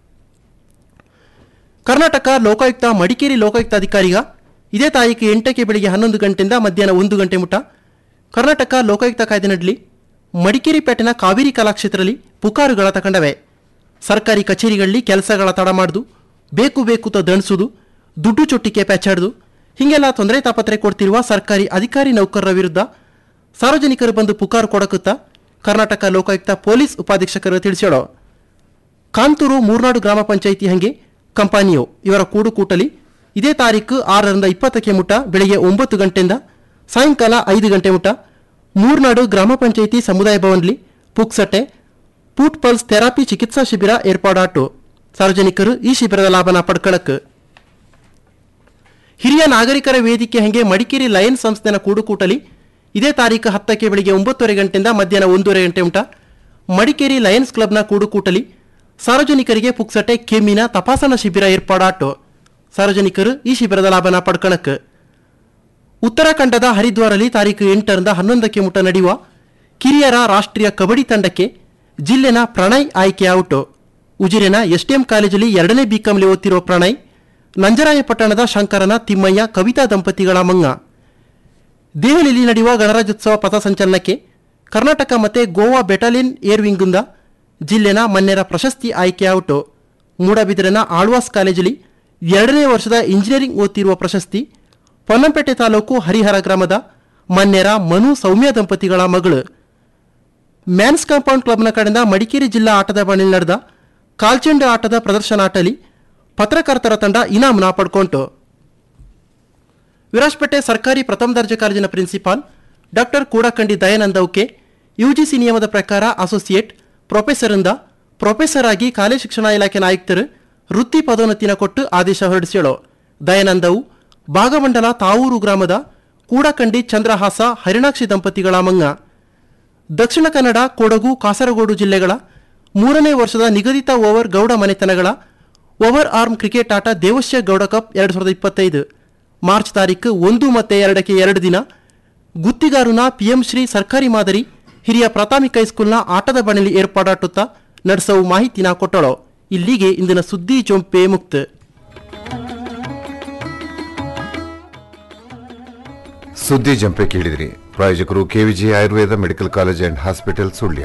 ಕರ್ನಾಟಕ ಲೋಕಾಯುಕ್ತ ಮಡಿಕೇರಿ ಲೋಕಾಯುಕ್ತ ಅಧಿಕಾರಿಗ ಇದೇ ತಾರೀಕು ಎಂಟಕ್ಕೆ ಬೆಳಿಗ್ಗೆ ಹನ್ನೊಂದು ಗಂಟೆಯಿಂದ ಮಧ್ಯಾಹ್ನ ಒಂದು ಗಂಟೆ ಮುಟ ಕರ್ನಾಟಕ ಲೋಕಾಯುಕ್ತ ಕಾಯ್ದೆನಡ್ಲಿ ಮಡಿಕೇರಿ ಪೇಟೆನ ಕಾವೇರಿ ಕಲಾಕ್ಷೇತ್ರದಲ್ಲಿ ಪುಕಾರುಗಳ ತಗೊಂಡವೆ ಸರ್ಕಾರಿ ಕಚೇರಿಗಳಲ್ಲಿ ಕೆಲಸಗಳ ತಡ ಮಾಡುದು ಬೇಕು ಬೇಕು ತ ದಣಿಸುದು ದುಡ್ಡು ಚೊಟ್ಟಿಗೆ ಪ್ಯಾಚಾಡುದು ಹೀಗೆಲ್ಲ ತೊಂದರೆ ತಾಪತ್ರೆ ಕೊಡ್ತಿರುವ ಸರ್ಕಾರಿ ಅಧಿಕಾರಿ ನೌಕರರ ವಿರುದ್ಧ ಸಾರ್ವಜನಿಕರು ಬಂದು ಪುಕಾರು ಕೊಡಕುತ್ತಾ ಕರ್ನಾಟಕ ಲೋಕಾಯುಕ್ತ ಪೊಲೀಸ್ ಉಪಾಧೀಕ್ಷಕರು ತಿಳಿಸ್ಯಾಳೋ ಕಾಂತೂರು ಮೂರ್ನಾಡು ಗ್ರಾಮ ಪಂಚಾಯಿತಿ ಹಂಗೆ ಕಂಪಾನಿಯೋ ಇವರ ಕೂಡು ಕೂಟಲಿ ಇದೇ ತಾರೀಕು ಆರರಿಂದ ಇಪ್ಪತ್ತಕ್ಕೆ ಮುಟ ಬೆಳಿಗ್ಗೆ ಒಂಬತ್ತು ಗಂಟೆಯಿಂದ ಸಾಯಂಕಾಲ ಐದು ಗಂಟೆ ಮುಟ ಮೂರ್ನಾಡು ಗ್ರಾಮ ಪಂಚಾಯಿತಿ ಸಮುದಾಯ ಭವನ್ಲಿ ಪುಕ್ಸಟ್ಟೆ ಪೂಟ್ ಪಲ್ಸ್ ಥೆರಪಿ ಚಿಕಿತ್ಸಾ ಶಿಬಿರ ಏರ್ಪಾಡಾಟು ಸಾರ್ವಜನಿಕರು ಈ ಶಿಬಿರದ ಲಾಭನ ಪಡ್ಕಳಕ್ ಹಿರಿಯ ನಾಗರಿಕರ ವೇದಿಕೆ ಹಂಗೆ ಮಡಿಕೇರಿ ಲಯನ್ ಸಂಸ್ಥೆನ ಕೂಡುಕೂಟಲಿ ಇದೇ ತಾರೀಕು ಹತ್ತಕ್ಕೆ ಬೆಳಿಗ್ಗೆ ಒಂಬತ್ತುವರೆ ಗಂಟೆಯಿಂದ ಮಧ್ಯಾಹ್ನ ಒಂದೂವರೆ ಗಂಟೆ ಉಂಟ ಮಡಿಕೇರಿ ಲಯನ್ಸ್ ಕ್ಲಬ್ನ ಕೂಡುಕೂಟಲಿ ಸಾರ್ವಜನಿಕರಿಗೆ ಪುಕ್ಸಟೆ ಕೆಮ್ಮಿನ ತಪಾಸಣಾ ಶಿಬಿರ ಏರ್ಪಾಡಾಟು ಸಾರ್ವಜನಿಕರು ಈ ಶಿಬಿರದ ಲಾಭನ ಪಡ್ಕಳಕ್ ಉತ್ತರಾಖಂಡದ ಹರಿದ್ವಾರಲ್ಲಿ ತಾರೀಕು ಎಂಟರಿಂದ ಹನ್ನೊಂದಕ್ಕೆ ಮುಟ ನಡೆಯುವ ಕಿರಿಯರ ರಾಷ್ಟ್ರೀಯ ಕಬಡ್ಡಿ ತಂಡಕ್ಕೆ ಜಿಲ್ಲೆನ ಪ್ರಣಯ್ ಆಯ್ಕೆ ಔಟು ಉಜಿರೆನ ಎಸ್ಟಿಎಂ ಕಾಲೇಜಲ್ಲಿ ಎರಡನೇ ಬಿಕಾಂಲಿ ಓದ್ತಿರುವ ಪ್ರಣಯ್ ನಂಜರಾಯಪಟ್ಟಣದ ಶಂಕರನ ತಿಮ್ಮಯ್ಯ ಕವಿತಾ ದಂಪತಿಗಳ ಮಂಗ ದೆಹಲಿಯಲ್ಲಿ ನಡೆಯುವ ಗಣರಾಜ್ಯೋತ್ಸವ ಪಥಸಂಚಲನಕ್ಕೆ ಕರ್ನಾಟಕ ಮತ್ತು ಗೋವಾ ಬೆಟಾಲಿಯನ್ ಏರ್ ವಿಂಗ್ನಿಂದ ಜಿಲ್ಲೆನ ಮನ್ನೆರ ಪ್ರಶಸ್ತಿ ಆಯ್ಕೆ ಔಟು ಮೂಡಬಿದಿರೆನ ಆಳ್ವಾಸ್ ಕಾಲೇಜಲ್ಲಿ ಎರಡನೇ ವರ್ಷದ ಇಂಜಿನಿಯರಿಂಗ್ ಓದ್ತಿರುವ ಪ್ರಶಸ್ತಿ ಪೊನ್ನಂಪೇಟೆ ತಾಲೂಕು ಹರಿಹರ ಗ್ರಾಮದ ಮನ್ನೆರ ಮನು ಸೌಮ್ಯ ದಂಪತಿಗಳ ಮಗಳು ಮ್ಯಾನ್ಸ್ ಕಾಂಪೌಂಡ್ ಕ್ಲಬ್ನ ಕಡೆಯಿಂದ ಮಡಿಕೇರಿ ಜಿಲ್ಲಾ ಆಟದ ಬಣಿಯಲ್ಲಿ ನಡೆದ ಕಾಲ್ಚೆಂಡು ಆಟದ ಪ್ರದರ್ಶನಾಟಲಿ ಪತ್ರಕರ್ತರ ತಂಡ ಇನಾಮ್ನ ಪಡ್ಕೊಂತು ವಿರಾಜ್ಪೇಟೆ ಸರ್ಕಾರಿ ಪ್ರಥಮ ದರ್ಜೆ ಕಾಲೇಜಿನ ಪ್ರಿನ್ಸಿಪಾಲ್ ಡಾಕ್ಟರ್ ಕೂಡಕಂಡಿ ದಯಾನಂದ ಉಕೆ ಯುಜಿಸಿ ನಿಯಮದ ಪ್ರಕಾರ ಅಸೋಸಿಯೇಟ್ ಪ್ರೊಫೆಸರಿಂದ ಪ್ರೊಫೆಸರ್ ಆಗಿ ಕಾಲೇಜು ಶಿಕ್ಷಣ ಇಲಾಖೆನ ಆಯುಕ್ತರು ವೃತ್ತಿ ಪದೋನ್ನತಿನ ಕೊಟ್ಟು ಆದೇಶ ಹೊರಡಿಸ್ಯಾಳೋ ದಯಾನಂದವು ಭಾಗಮಂಡಲ ತಾವೂರು ಗ್ರಾಮದ ಕೂಡಕಂಡಿ ಚಂದ್ರಹಾಸ ಹರಿಣಾಕ್ಷಿ ದಂಪತಿಗಳ ಮಂಗ ದಕ್ಷಿಣ ಕನ್ನಡ ಕೊಡಗು ಕಾಸರಗೋಡು ಜಿಲ್ಲೆಗಳ ಮೂರನೇ ವರ್ಷದ ನಿಗದಿತ ಓವರ್ ಗೌಡ ಮನೆತನಗಳ ಓವರ್ ಆರ್ಮ್ ಕ್ರಿಕೆಟ್ ಆಟ ದೇವಶ್ಯ ಗೌಡ ಕಪ್ ಎರಡು ಸಾವಿರದ ಇಪ್ಪತ್ತೈದು ಮಾರ್ಚ್ ತಾರೀಕು ಒಂದು ಮತ್ತೆ ಎರಡಕ್ಕೆ ಎರಡು ದಿನ ಗುತ್ತಿಗಾರುನ ಪಿಎಂ ಶ್ರೀ ಸರ್ಕಾರಿ ಮಾದರಿ ಹಿರಿಯ ಪ್ರಾಥಮಿಕ ಹೈಸ್ಕೂಲ್ನ ಆಟದ ಬಣಿಲಿ ಏರ್ಪಾಡಾಟುತ್ತಾ ನಡೆಸವು ಮಾಹಿತಿನ ಕೊಟ್ಟಳೋ ಇಲ್ಲಿಗೆ ಇಂದಿನ ಸುದ್ದಿ ಜೊಂಪೆ ಮುಕ್ತ ಸುದ್ದಿ ಜಂಪೆ ಕೇಳಿದ್ರಿ ಪ್ರಾಯೋಜಕರು KVG Ayurveda medical college and hospital Sullia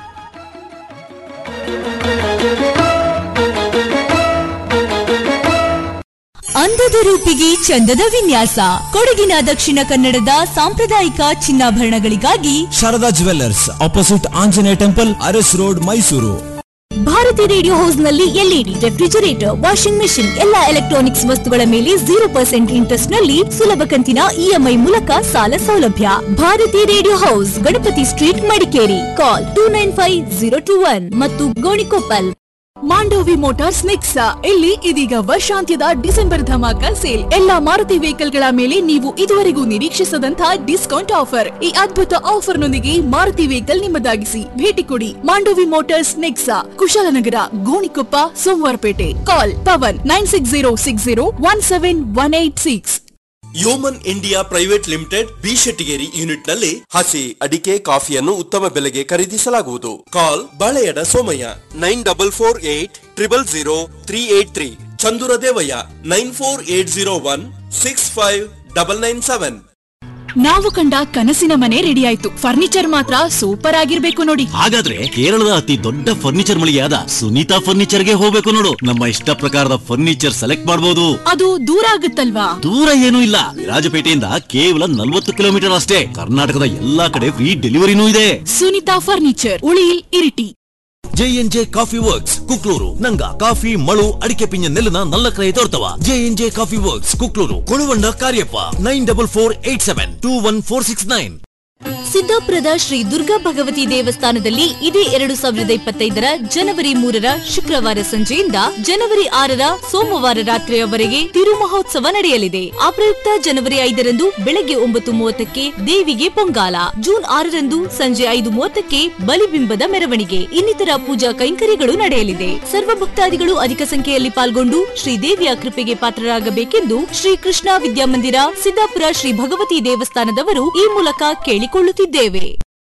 ಅಂದದ ರೂಪಿಗೆ ಚಂದದ ವಿನ್ಯಾಸ ಕೊಡಗಿನ ದಕ್ಷಿಣ ಕನ್ನಡದ ಸಾಂಪ್ರದಾಯಿಕ ಚಿನ್ನಾಭರಣಗಳಿಗಾಗಿ Sharada jewellers opposite Anjaneya temple Aras road Mysuru Bharati radio house ನಲ್ಲಿ ಎಲ್ಇಡಿ ರೆಫ್ರಿಜರೇಟರ್ ವಾಷಿಂಗ್ ಮೆಷಿನ್ ಎಲ್ಲಾ ಎಲೆಕ್ಟ್ರಾನಿಕ್ಸ್ ವಸ್ತುಗಳ ಮೇಲೆ ಜೀರೋ ಪರ್ಸೆಂಟ್ ಇಂಟ್ರೆಸ್ಟ್ ನಲ್ಲಿ ಸುಲಭ ಕಂತಿನ ಇಎಂಐ ಮೂಲಕ ಸಾಲ ಸೌಲಭ್ಯ Bharati radio house Ganapati street Madikeri call two nine five zero two one ಮತ್ತು ಗೋಣಿಕೊಪ್ಪಲ್ ಮಾಂಡೋವಿ ಮೋಟಾರ್ಸ್ ನೆಕ್ಸಾ ಇಲ್ಲಿ ಇದೀಗ ವರ್ಷಾಂತ್ಯದ ಡಿಸೆಂಬರ್ ಧಮಾಕ ಸೇಲ್ ಎಲ್ಲಾ ಮಾರುತಿ ವೆಹಿಕಲ್ ಗಳ ಮೇಲೆ ನೀವು ಇದುವರೆಗೂ ನಿರೀಕ್ಷಿಸದಂತಹ ಡಿಸ್ಕೌಂಟ್ ಆಫರ್ ಈ ಅದ್ಭುತ ಆಫರ್ ನೊಂದಿಗೆ ಮಾರುತಿ ವೆಹಿಕಲ್ ನಿಮ್ಮದಾಗಿಸಿ ಭೇಟಿ ಕೊಡಿ Mandovi motors Nexa Kushalnagar Gonikoppa Somwarpet call Pavan nine six zero six zero one seven one eight six Yeoman India private limited B Shettigeri unit ನಲ್ಲಿ ಹಸಿ ಅಡಿಕೆ ಕಾಫಿಯನ್ನು ಉತ್ತಮ ಬೆಲೆಗೆ ಖರೀದಿಸಲಾಗುವುದು call Baleyada Somaiah nine double four eight triple zero three eight three Chandura Devaiah nine four eight zero one six five double nine seven ನಾವು ಕಂಡ ಕನಸಿನ ಮನೆ ರೆಡಿ ಆಯ್ತು ಫರ್ನಿಚರ್ ಮಾತ್ರ ಸೂಪರ್ ಆಗಿರ್ಬೇಕು ನೋಡಿ ಹಾಗಾದ್ರೆ ಕೇರಳದ ಅತಿ ದೊಡ್ಡ ಫರ್ನಿಚರ್ ಮಳಿಗೆಯಾದ ಸುನೀತಾ ಫರ್ನಿಚರ್ ಗೆ ಹೋಗ್ಬೇಕು ನೋಡು ನಮ್ಮ ಇಷ್ಟ ಪ್ರಕಾರದ ಫರ್ನಿಚರ್ ಸೆಲೆಕ್ಟ್ ಮಾಡಬಹುದು ಅದು ದೂರ ಆಗುತ್ತಲ್ವಾ ದೂರ ಏನೂ ಇಲ್ಲ ವಿರಾಜಪೇಟೆಯಿಂದ ಕೇವಲ ನಲ್ವತ್ತು ಕಿಲೋಮೀಟರ್ ಅಷ್ಟೇ ಕರ್ನಾಟಕದ ಎಲ್ಲಾ ಕಡೆ ಫ್ರೀ ಡೆಲಿವರಿನೂ ಇದೆ ಸುನಿತಾ ಫರ್ನಿಚರ್ ಉಳಿಯಿಲ್ Iritty JNJ coffee works Kukloor ನಂಗ ಕಾಫಿ ಮಳು ಅಡಿಕೆ ಪಿಂಜ ನೆಲ್ಲನ ನಲ್ಲ ಕ್ರಯ ತೋರ್ತವ JNJ coffee works Kukloor Koluvanda Kariappa nine double four eight seven two one four six nine ಸಿದ್ದಾಪುರದ ಶ್ರೀ ದುರ್ಗಾ ಭಗವತಿ ದೇವಸ್ಥಾನದಲ್ಲಿ ಇದೇ ಎರಡು ಸಾವಿರದ ಇಪ್ಪತ್ತೈದರ ಜನವರಿ ಮೂರರ ಶುಕ್ರವಾರ ಸಂಜೆಯಿಂದ ಜನವರಿ ಆರರ ಸೋಮವಾರ ರಾತ್ರಿಯವರೆಗೆ ತಿರುಮಹೋತ್ಸವ ನಡೆಯಲಿದೆ ಆ ಪ್ರಯುಕ್ತ ಜನವರಿ ಐದರಂದು ಬೆಳಗ್ಗೆ ಒಂಬತ್ತು ಮೂವತ್ತಕ್ಕೆ ದೇವಿಗೆ ಪೊಂಗಾಲ ಜೂನ್ ಆರರಂದು ಸಂಜೆ ಐದು ಮೂವತ್ತಕ್ಕೆ ಬಲಿಬಿಂಬದ ಮೆರವಣಿಗೆ ಇನ್ನಿತರ ಪೂಜಾ ಕೈಂಕರ್ಯಗಳು ನಡೆಯಲಿದೆ ಸರ್ವ ಭಕ್ತಾದಿಗಳು ಅಧಿಕ ಸಂಖ್ಯೆಯಲ್ಲಿ ಪಾಲ್ಗೊಂಡು ಶ್ರೀದೇವಿಯ ಕೃಪೆಗೆ ಪಾತ್ರರಾಗಬೇಕೆಂದು ಶ್ರೀ ಕೃಷ್ಣ ವಿದ್ಯಾಮಂದಿರ ಸಿದ್ದಾಪುರ ಶ್ರೀ ಭಗವತಿ ದೇವಸ್ಥಾನದವರು ಈ ಮೂಲಕ ಕೇಳಿಕೊಳ್ಳುತ್ತಿದ್ದೇವೆ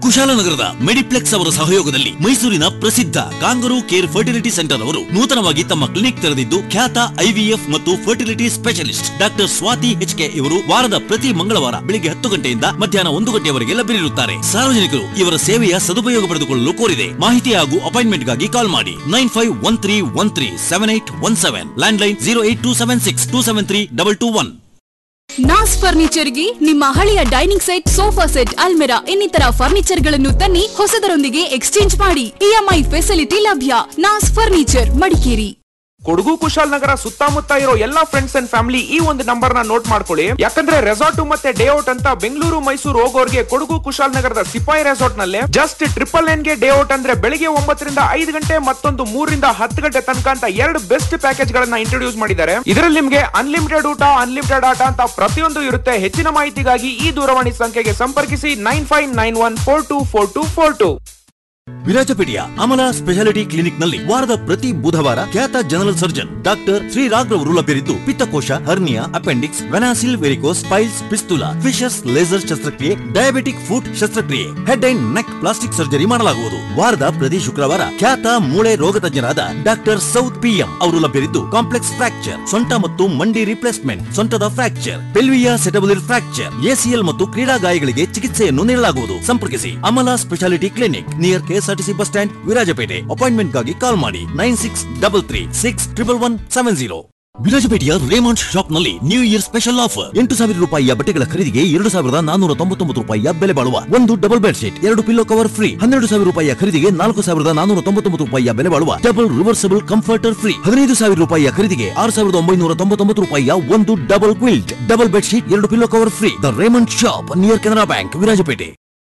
ಕುಶಾಲನಗರದ ಮೆಡಿಪ್ಲೆಕ್ಸ್ ಅವರ ಸಹಯೋಗದಲ್ಲಿ ಮೈಸೂರಿನ ಪ್ರಸಿದ್ಧ ಕಾಂಗರೂ ಕೇರ್ ಫರ್ಟಿಲಿಟಿ ಸೆಂಟರ್ ಅವರು ನೂತನವಾಗಿ ತಮ್ಮ ಕ್ಲಿನಿಕ್ ತೆರೆದಿದ್ದು ಖ್ಯಾತ ಐವಿಎಫ್ ಮತ್ತು fertility specialist doctor Swathi HK ಇವರು ವಾರದ ಪ್ರತಿ ಮಂಗಳವಾರ ಬೆಳಿಗ್ಗೆ ಹತ್ತು ಗಂಟೆಯಿಂದ ಮಧ್ಯಾಹ್ನ ಒಂದು ಗಂಟೆಯವರೆಗೆ ಲಭ್ಯರಿರುತ್ತಾರೆ ಸಾರ್ವಜನಿಕರು ಇವರ ಸೇವೆಯ ಸದುಪಯೋಗ ಪಡೆದುಕೊಳ್ಳಲು ಕೋರಿದೆ ಮಾಹಿತಿ ಹಾಗೂ ಅಪಾಯಿಂಟ್ಮೆಂಟ್ಗಾಗಿ ಕಾಲ್ ಮಾಡಿ nine five one three one three seven eight one seven landline zero eight two seven six two seven three double two one Naz ಫರ್ನಿಚರ್ಗೆ ನಿಮ್ಮ ಹಳೆಯ ಡೈನಿಂಗ್ ಸೆಟ್ ಸೋಫಾ ಸೆಟ್ ಅಲ್ಮೆರಾ ಇನ್ನಿತರ ಫರ್ನಿಚರ್ ಗಳನ್ನು ತನ್ನಿ ಹೊಸದರೊಂದಿಗೆ ಎಕ್ಸ್ಚೇಂಜ್ ಮಾಡಿ ಇಎಂಐ ಫೆಸಿಲಿಟಿ ಲಭ್ಯ ನಾಸ್ ಫರ್ನಿಚರ್ ಮಡಿಕೇರಿ ಕೊಡಗು ಕುಶಾಲನಗರ ಸುತ್ತಮುತ್ತ ಇರೋ ಎಲ್ಲಾ ಫ್ರೆಂಡ್ಸ್ ಅಂಡ್ ಫ್ಯಾಮಿಲಿ ಈ ಒಂದು ನಂಬರ್ ನ ನೋಟ್ ಮಾಡ್ಕೊಳ್ಳಿ ಯಾಕಂದ್ರೆ ರೆಸಾರ್ಟ್ ಮತ್ತೆ ಡೇ ಔಟ್ ಅಂತ ಬೆಂಗಳೂರು ಮೈಸೂರು ಹೋಗೋರ್ಗೆ ಕೊಡಗು ಕುಶಾಲನಗರದ ಸಿಪಾಯಿ ರೆಸಾರ್ಟ್ ನಲ್ಲಿ ಜಸ್ಟ್ ಟ್ರಿಪಲ್ ನೈನ್ ಗೆ ಡೇ ಔಟ್ ಅಂದ್ರೆ ಬೆಳಿಗ್ಗೆ ಒಂಬತ್ತರಿಂದ ಐದು ಗಂಟೆ ಮತ್ತೊಂದು ಮೂರರಿಂದ ಹತ್ತು ಗಂಟೆ ತನಕ ಅಂತ ಎರಡು ಬೆಸ್ಟ್ ಪ್ಯಾಕೇಜ್ ಗಳನ್ನ ಇಂಟ್ರೊಡ್ಯೂಸ್ ಮಾಡಿದ್ದಾರೆ ಇದರಲ್ಲಿ ನಿಮ್ಗೆ ಅನ್ಲಿಮಿಟೆಡ್ ಊಟ ಅನ್ಲಿಮಿಟೆಡ್ ಆಟ ಅಂತ ಪ್ರತಿಯೊಂದು ಇರುತ್ತೆ ಹೆಚ್ಚಿನ ಮಾಹಿತಿಗಾಗಿ ಈ ದೂರವಾಣಿ ಸಂಖ್ಯೆಗೆ ಸಂಪರ್ಕಿಸಿ nine five nine one four two four two four two ವಿರಾಜಪೇಟೆಯ ಅಮಲಾ ಸ್ಪೆಷಾಲಿಟಿ ಕ್ಲಿನಿಕ್ ನಲ್ಲಿ ವಾರದ ಪ್ರತಿ ಬುಧವಾರ ಖ್ಯಾತ ಜನರಲ್ ಸರ್ಜನ್ ಡಾಕ್ಟರ್ ಶ್ರೀರಾಗ್ ರವರು ಲಭ್ಯರಿದ್ದು ಪಿತ್ತಕೋಶ ಹರ್ನಿಯಾ ಅಪೆಂಡಿಕ್ಸ್ ವೆನಾಸಿಲ್ varicose piles fistula fissures laser ಶಸ್ತ್ರಕ್ರಿಯೆ ಡಯಾಬಿಟಿಕ್ ಫುಟ್ ಶಸ್ತ್ರಕ್ರಿಯೆ head and neck plastic surgery ಮಾಡಲಾಗುವುದು ವಾರದ ಪ್ರತಿ ಶುಕ್ರವಾರ ಖ್ಯಾತ ಮೂಳೆ ರೋಗ ತಜ್ಞರಾದ ಡಾಕ್ಟರ್ ಸೌತ್ ಪಿಎಂ ಅವರು ಲಭ್ಯರಿದ್ದು ಕಾಂಪ್ಲೆಕ್ಸ್ ಫ್ರಾಕ್ಚರ್ ಸೊಂಟ ಮತ್ತು ಮಂಡಿ ರಿಪ್ಲೇಸ್ಮೆಂಟ್ ಸೊಂಟದ fracture pelvic acetabular fracture ACL ಮತ್ತು ಕ್ರೀಡಾ ಗಾಯಗಳಿಗೆ ಚಿಕಿತ್ಸೆಯನ್ನು ನೀಡಲಾಗುವುದು ಸಂಪರ್ಕಿಸಿ Amala speciality clinic near KSRTC bus stand Virajpet ಅಪಾಯಿಂಟ್ಮೆಂಟ್ಗಾಗಿ ಕಾಲ್ ಮಾಡಿ nine six double three six triple one seven zero ವಿರಾಜಪೇಟೆಯ ರೇಮಂಡ್ ಶಾಪ್ ನಲ್ಲಿ ನ್ಯೂ ಇಯರ್ ಸ್ಪೆಷಲ್ ಆಫರ್ ಎಂಟು ಸಾವಿರ ರೂಪಾಯಿಯ ಬಟ್ಟೆಗಳ ಖರೀದಿಗೆ ಎರಡು ಸಾವಿರದ ನಾನೂರ ತೊಂಬತ್ತೊಂಬತ್ತು ರೂಪಾಯಿಯ ಬೆಲೆ ಬಾಳುವ ಒಂದು ಡಬಲ್ ಬೆಡ್ ಶೀಟ್ ಎರಡು ಪಿಲ್ಲೋ ಕವರ್ ಫ್ರೀ ಹನ್ನೆರಡು ಸಾವಿರ ರೂಪಾಯಿಯ ಖರೀದಿಗೆ ನಾಲ್ಕು ಸಾವಿರದ ನಾನೂರ ತೊಂಬತ್ತೊಂಬತ್ತು ರೂಪಾಯಿಯ ಬೆಲೆ ಬಾಳುವ ಡಬಲ್ ರಿವರ್ಸಬಲ್ ಕಂಫರ್ಟರ್ ಫ್ರೀ ಹದಿನೈದು ಸಾವಿರ ರೂಪಾಯಿಯ ಖರೀದಿಗೆ ಆರು ಸಾವಿರದ ಒಂಬೈನೂರ ತೊಂಬತ್ತೊಂಬತ್ತು ರೂಪಾಯಿಯ ಒಂದು double quilt double bed sheet ಎರಡು pillow cover free the Raymond shop near Canara bank Virajpet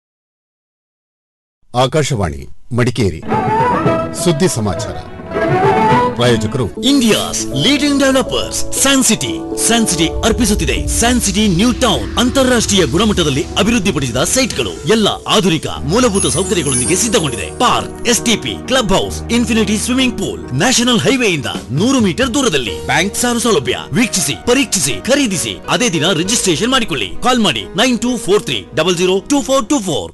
Akashvani Madikeri ಸುದ್ದಿ ಸಮಾಚಾರ ಪ್ರಾಯೋಜಕರು India's leading developers San City San City ಅರ್ಪಿಸುತ್ತಿದೆ ಸ್ಯಾನ್ ಸಿಟಿ ನ್ಯೂ ಟೌನ್ ಅಂತಾರಾಷ್ಟ್ರೀಯ ಗುಣಮಟ್ಟದಲ್ಲಿ ಅಭಿವೃದ್ಧಿಪಡಿಸಿದ ಸೈಟ್ಗಳು ಎಲ್ಲ ಆಧುನಿಕ ಮೂಲಭೂತ ಸೌಕರ್ಯಗಳೊಂದಿಗೆ ಸಿದ್ಧಗೊಂಡಿದೆ park STP clubhouse infinity swimming pool national ಹೈವೇಯಿಂದ ನೂರು ಮೀಟರ್ ದೂರದಲ್ಲಿ ಬ್ಯಾಂಕ್ ಸಾಲ ಸೌಲಭ್ಯ ವೀಕ್ಷಿಸಿ ಪರೀಕ್ಷಿಸಿ ಖರೀದಿಸಿ ಅದೇ ದಿನ ರಿಜಿಸ್ಟ್ರೇಷನ್ ಮಾಡಿಕೊಳ್ಳಿ ಕಾಲ್ ಮಾಡಿ nine two four three double zero two four two four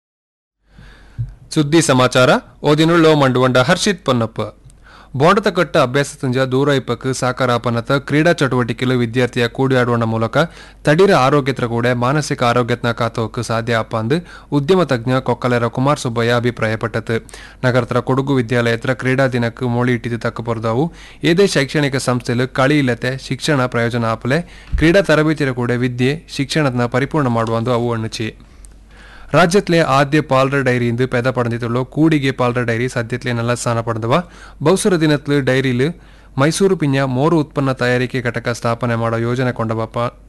ಸುದ್ದಿ ಸಮಾಚಾರ ಓದಿನುಳ್ಳೋ ಮಂಡುವಂಡ ಹರ್ಷಿತ್ ಪೊನ್ನಪ್ಪ బోండత కట్ట అభ్యాసతుంజ దూర ఇప్పకు సాకారాపనత క్రీడా ಚಟುವಟಿಕೆಲು ವಿದ್ಯಾರ್ಥಿಯ ಕೂಡಿಯಾಡುವ ಮೂಲಕ ತಡಿರ ಆರೋಗ್ಯತ್ರ ಕೂಡ ಮಾನಸಿಕ ಆರೋಗ್ಯತ್ನ ಕಾತೋಕ್ ಸಾಧ್ಯ ಅಪ್ಪ ಅಂದು ಉದ್ಯಮ ತಜ್ಞ ಕೊಕ್ಕಲೆರ ಕುಮಾರ್ ಸುಬ್ಬಯ್ಯ ಅಭಿಪ್ರಾಯಪಟ್ಟತು ನಗರತ್ರ ಕೊಡಗು ವಿದ್ಯಾಲಯತ್ರ ಕ್ರೀಡಾ ದಿನಕ್ಕೆ ಮೋಳಿ ಇಟ್ಟಿದ್ದು ತಕ್ಕ ಪೊರದವು ಏದೇ ಶೈಕ್ಷಣಿಕ ಸಂಸ್ಥೆಲು ಕಳಿ ಇಲ್ಲತೆ ಶಿಕ್ಷಣ ಪ್ರಯೋಜನ ಆಪಲೆ ಕ್ರೀಡಾ ತರಬೇತಿರ ಕೂಡ ವಿದ್ಯೆ ಶಿಕ್ಷಣದ ಪರಿಪೂರ್ಣ ಮಾಡುವಂದು ಅವು ಅಣ್ಣುಚಿ ರಾಜ್ಯತ್ಲೆ ಆದ್ಯ ಪಾಲ್ರ ಡೈರಿಯಿಂದ ಪೆದ ಪಡೆದಿತ್ತುಳ್ಳೋ ಕೂಡಿಗೆ ಪಾಲ್ರ ಡೈರಿ ಸದ್ಯತ್ಲೆ நல்ல ಸ್ಥಾನ ಪಡೆದವ ಬೌಸರ ದಿನತ್ಲು ಡೈರಿಲು ಮೈಸೂರು ಪಿಂಜ ಮೋರು ಉತ್ಪನ್ನ ತಯಾರಿಕೆ ಘಟಕ ಸ್ಥಾಪನೆ ಮಾಡೋ ಯೋಜನೆ ಕೊಂಡವ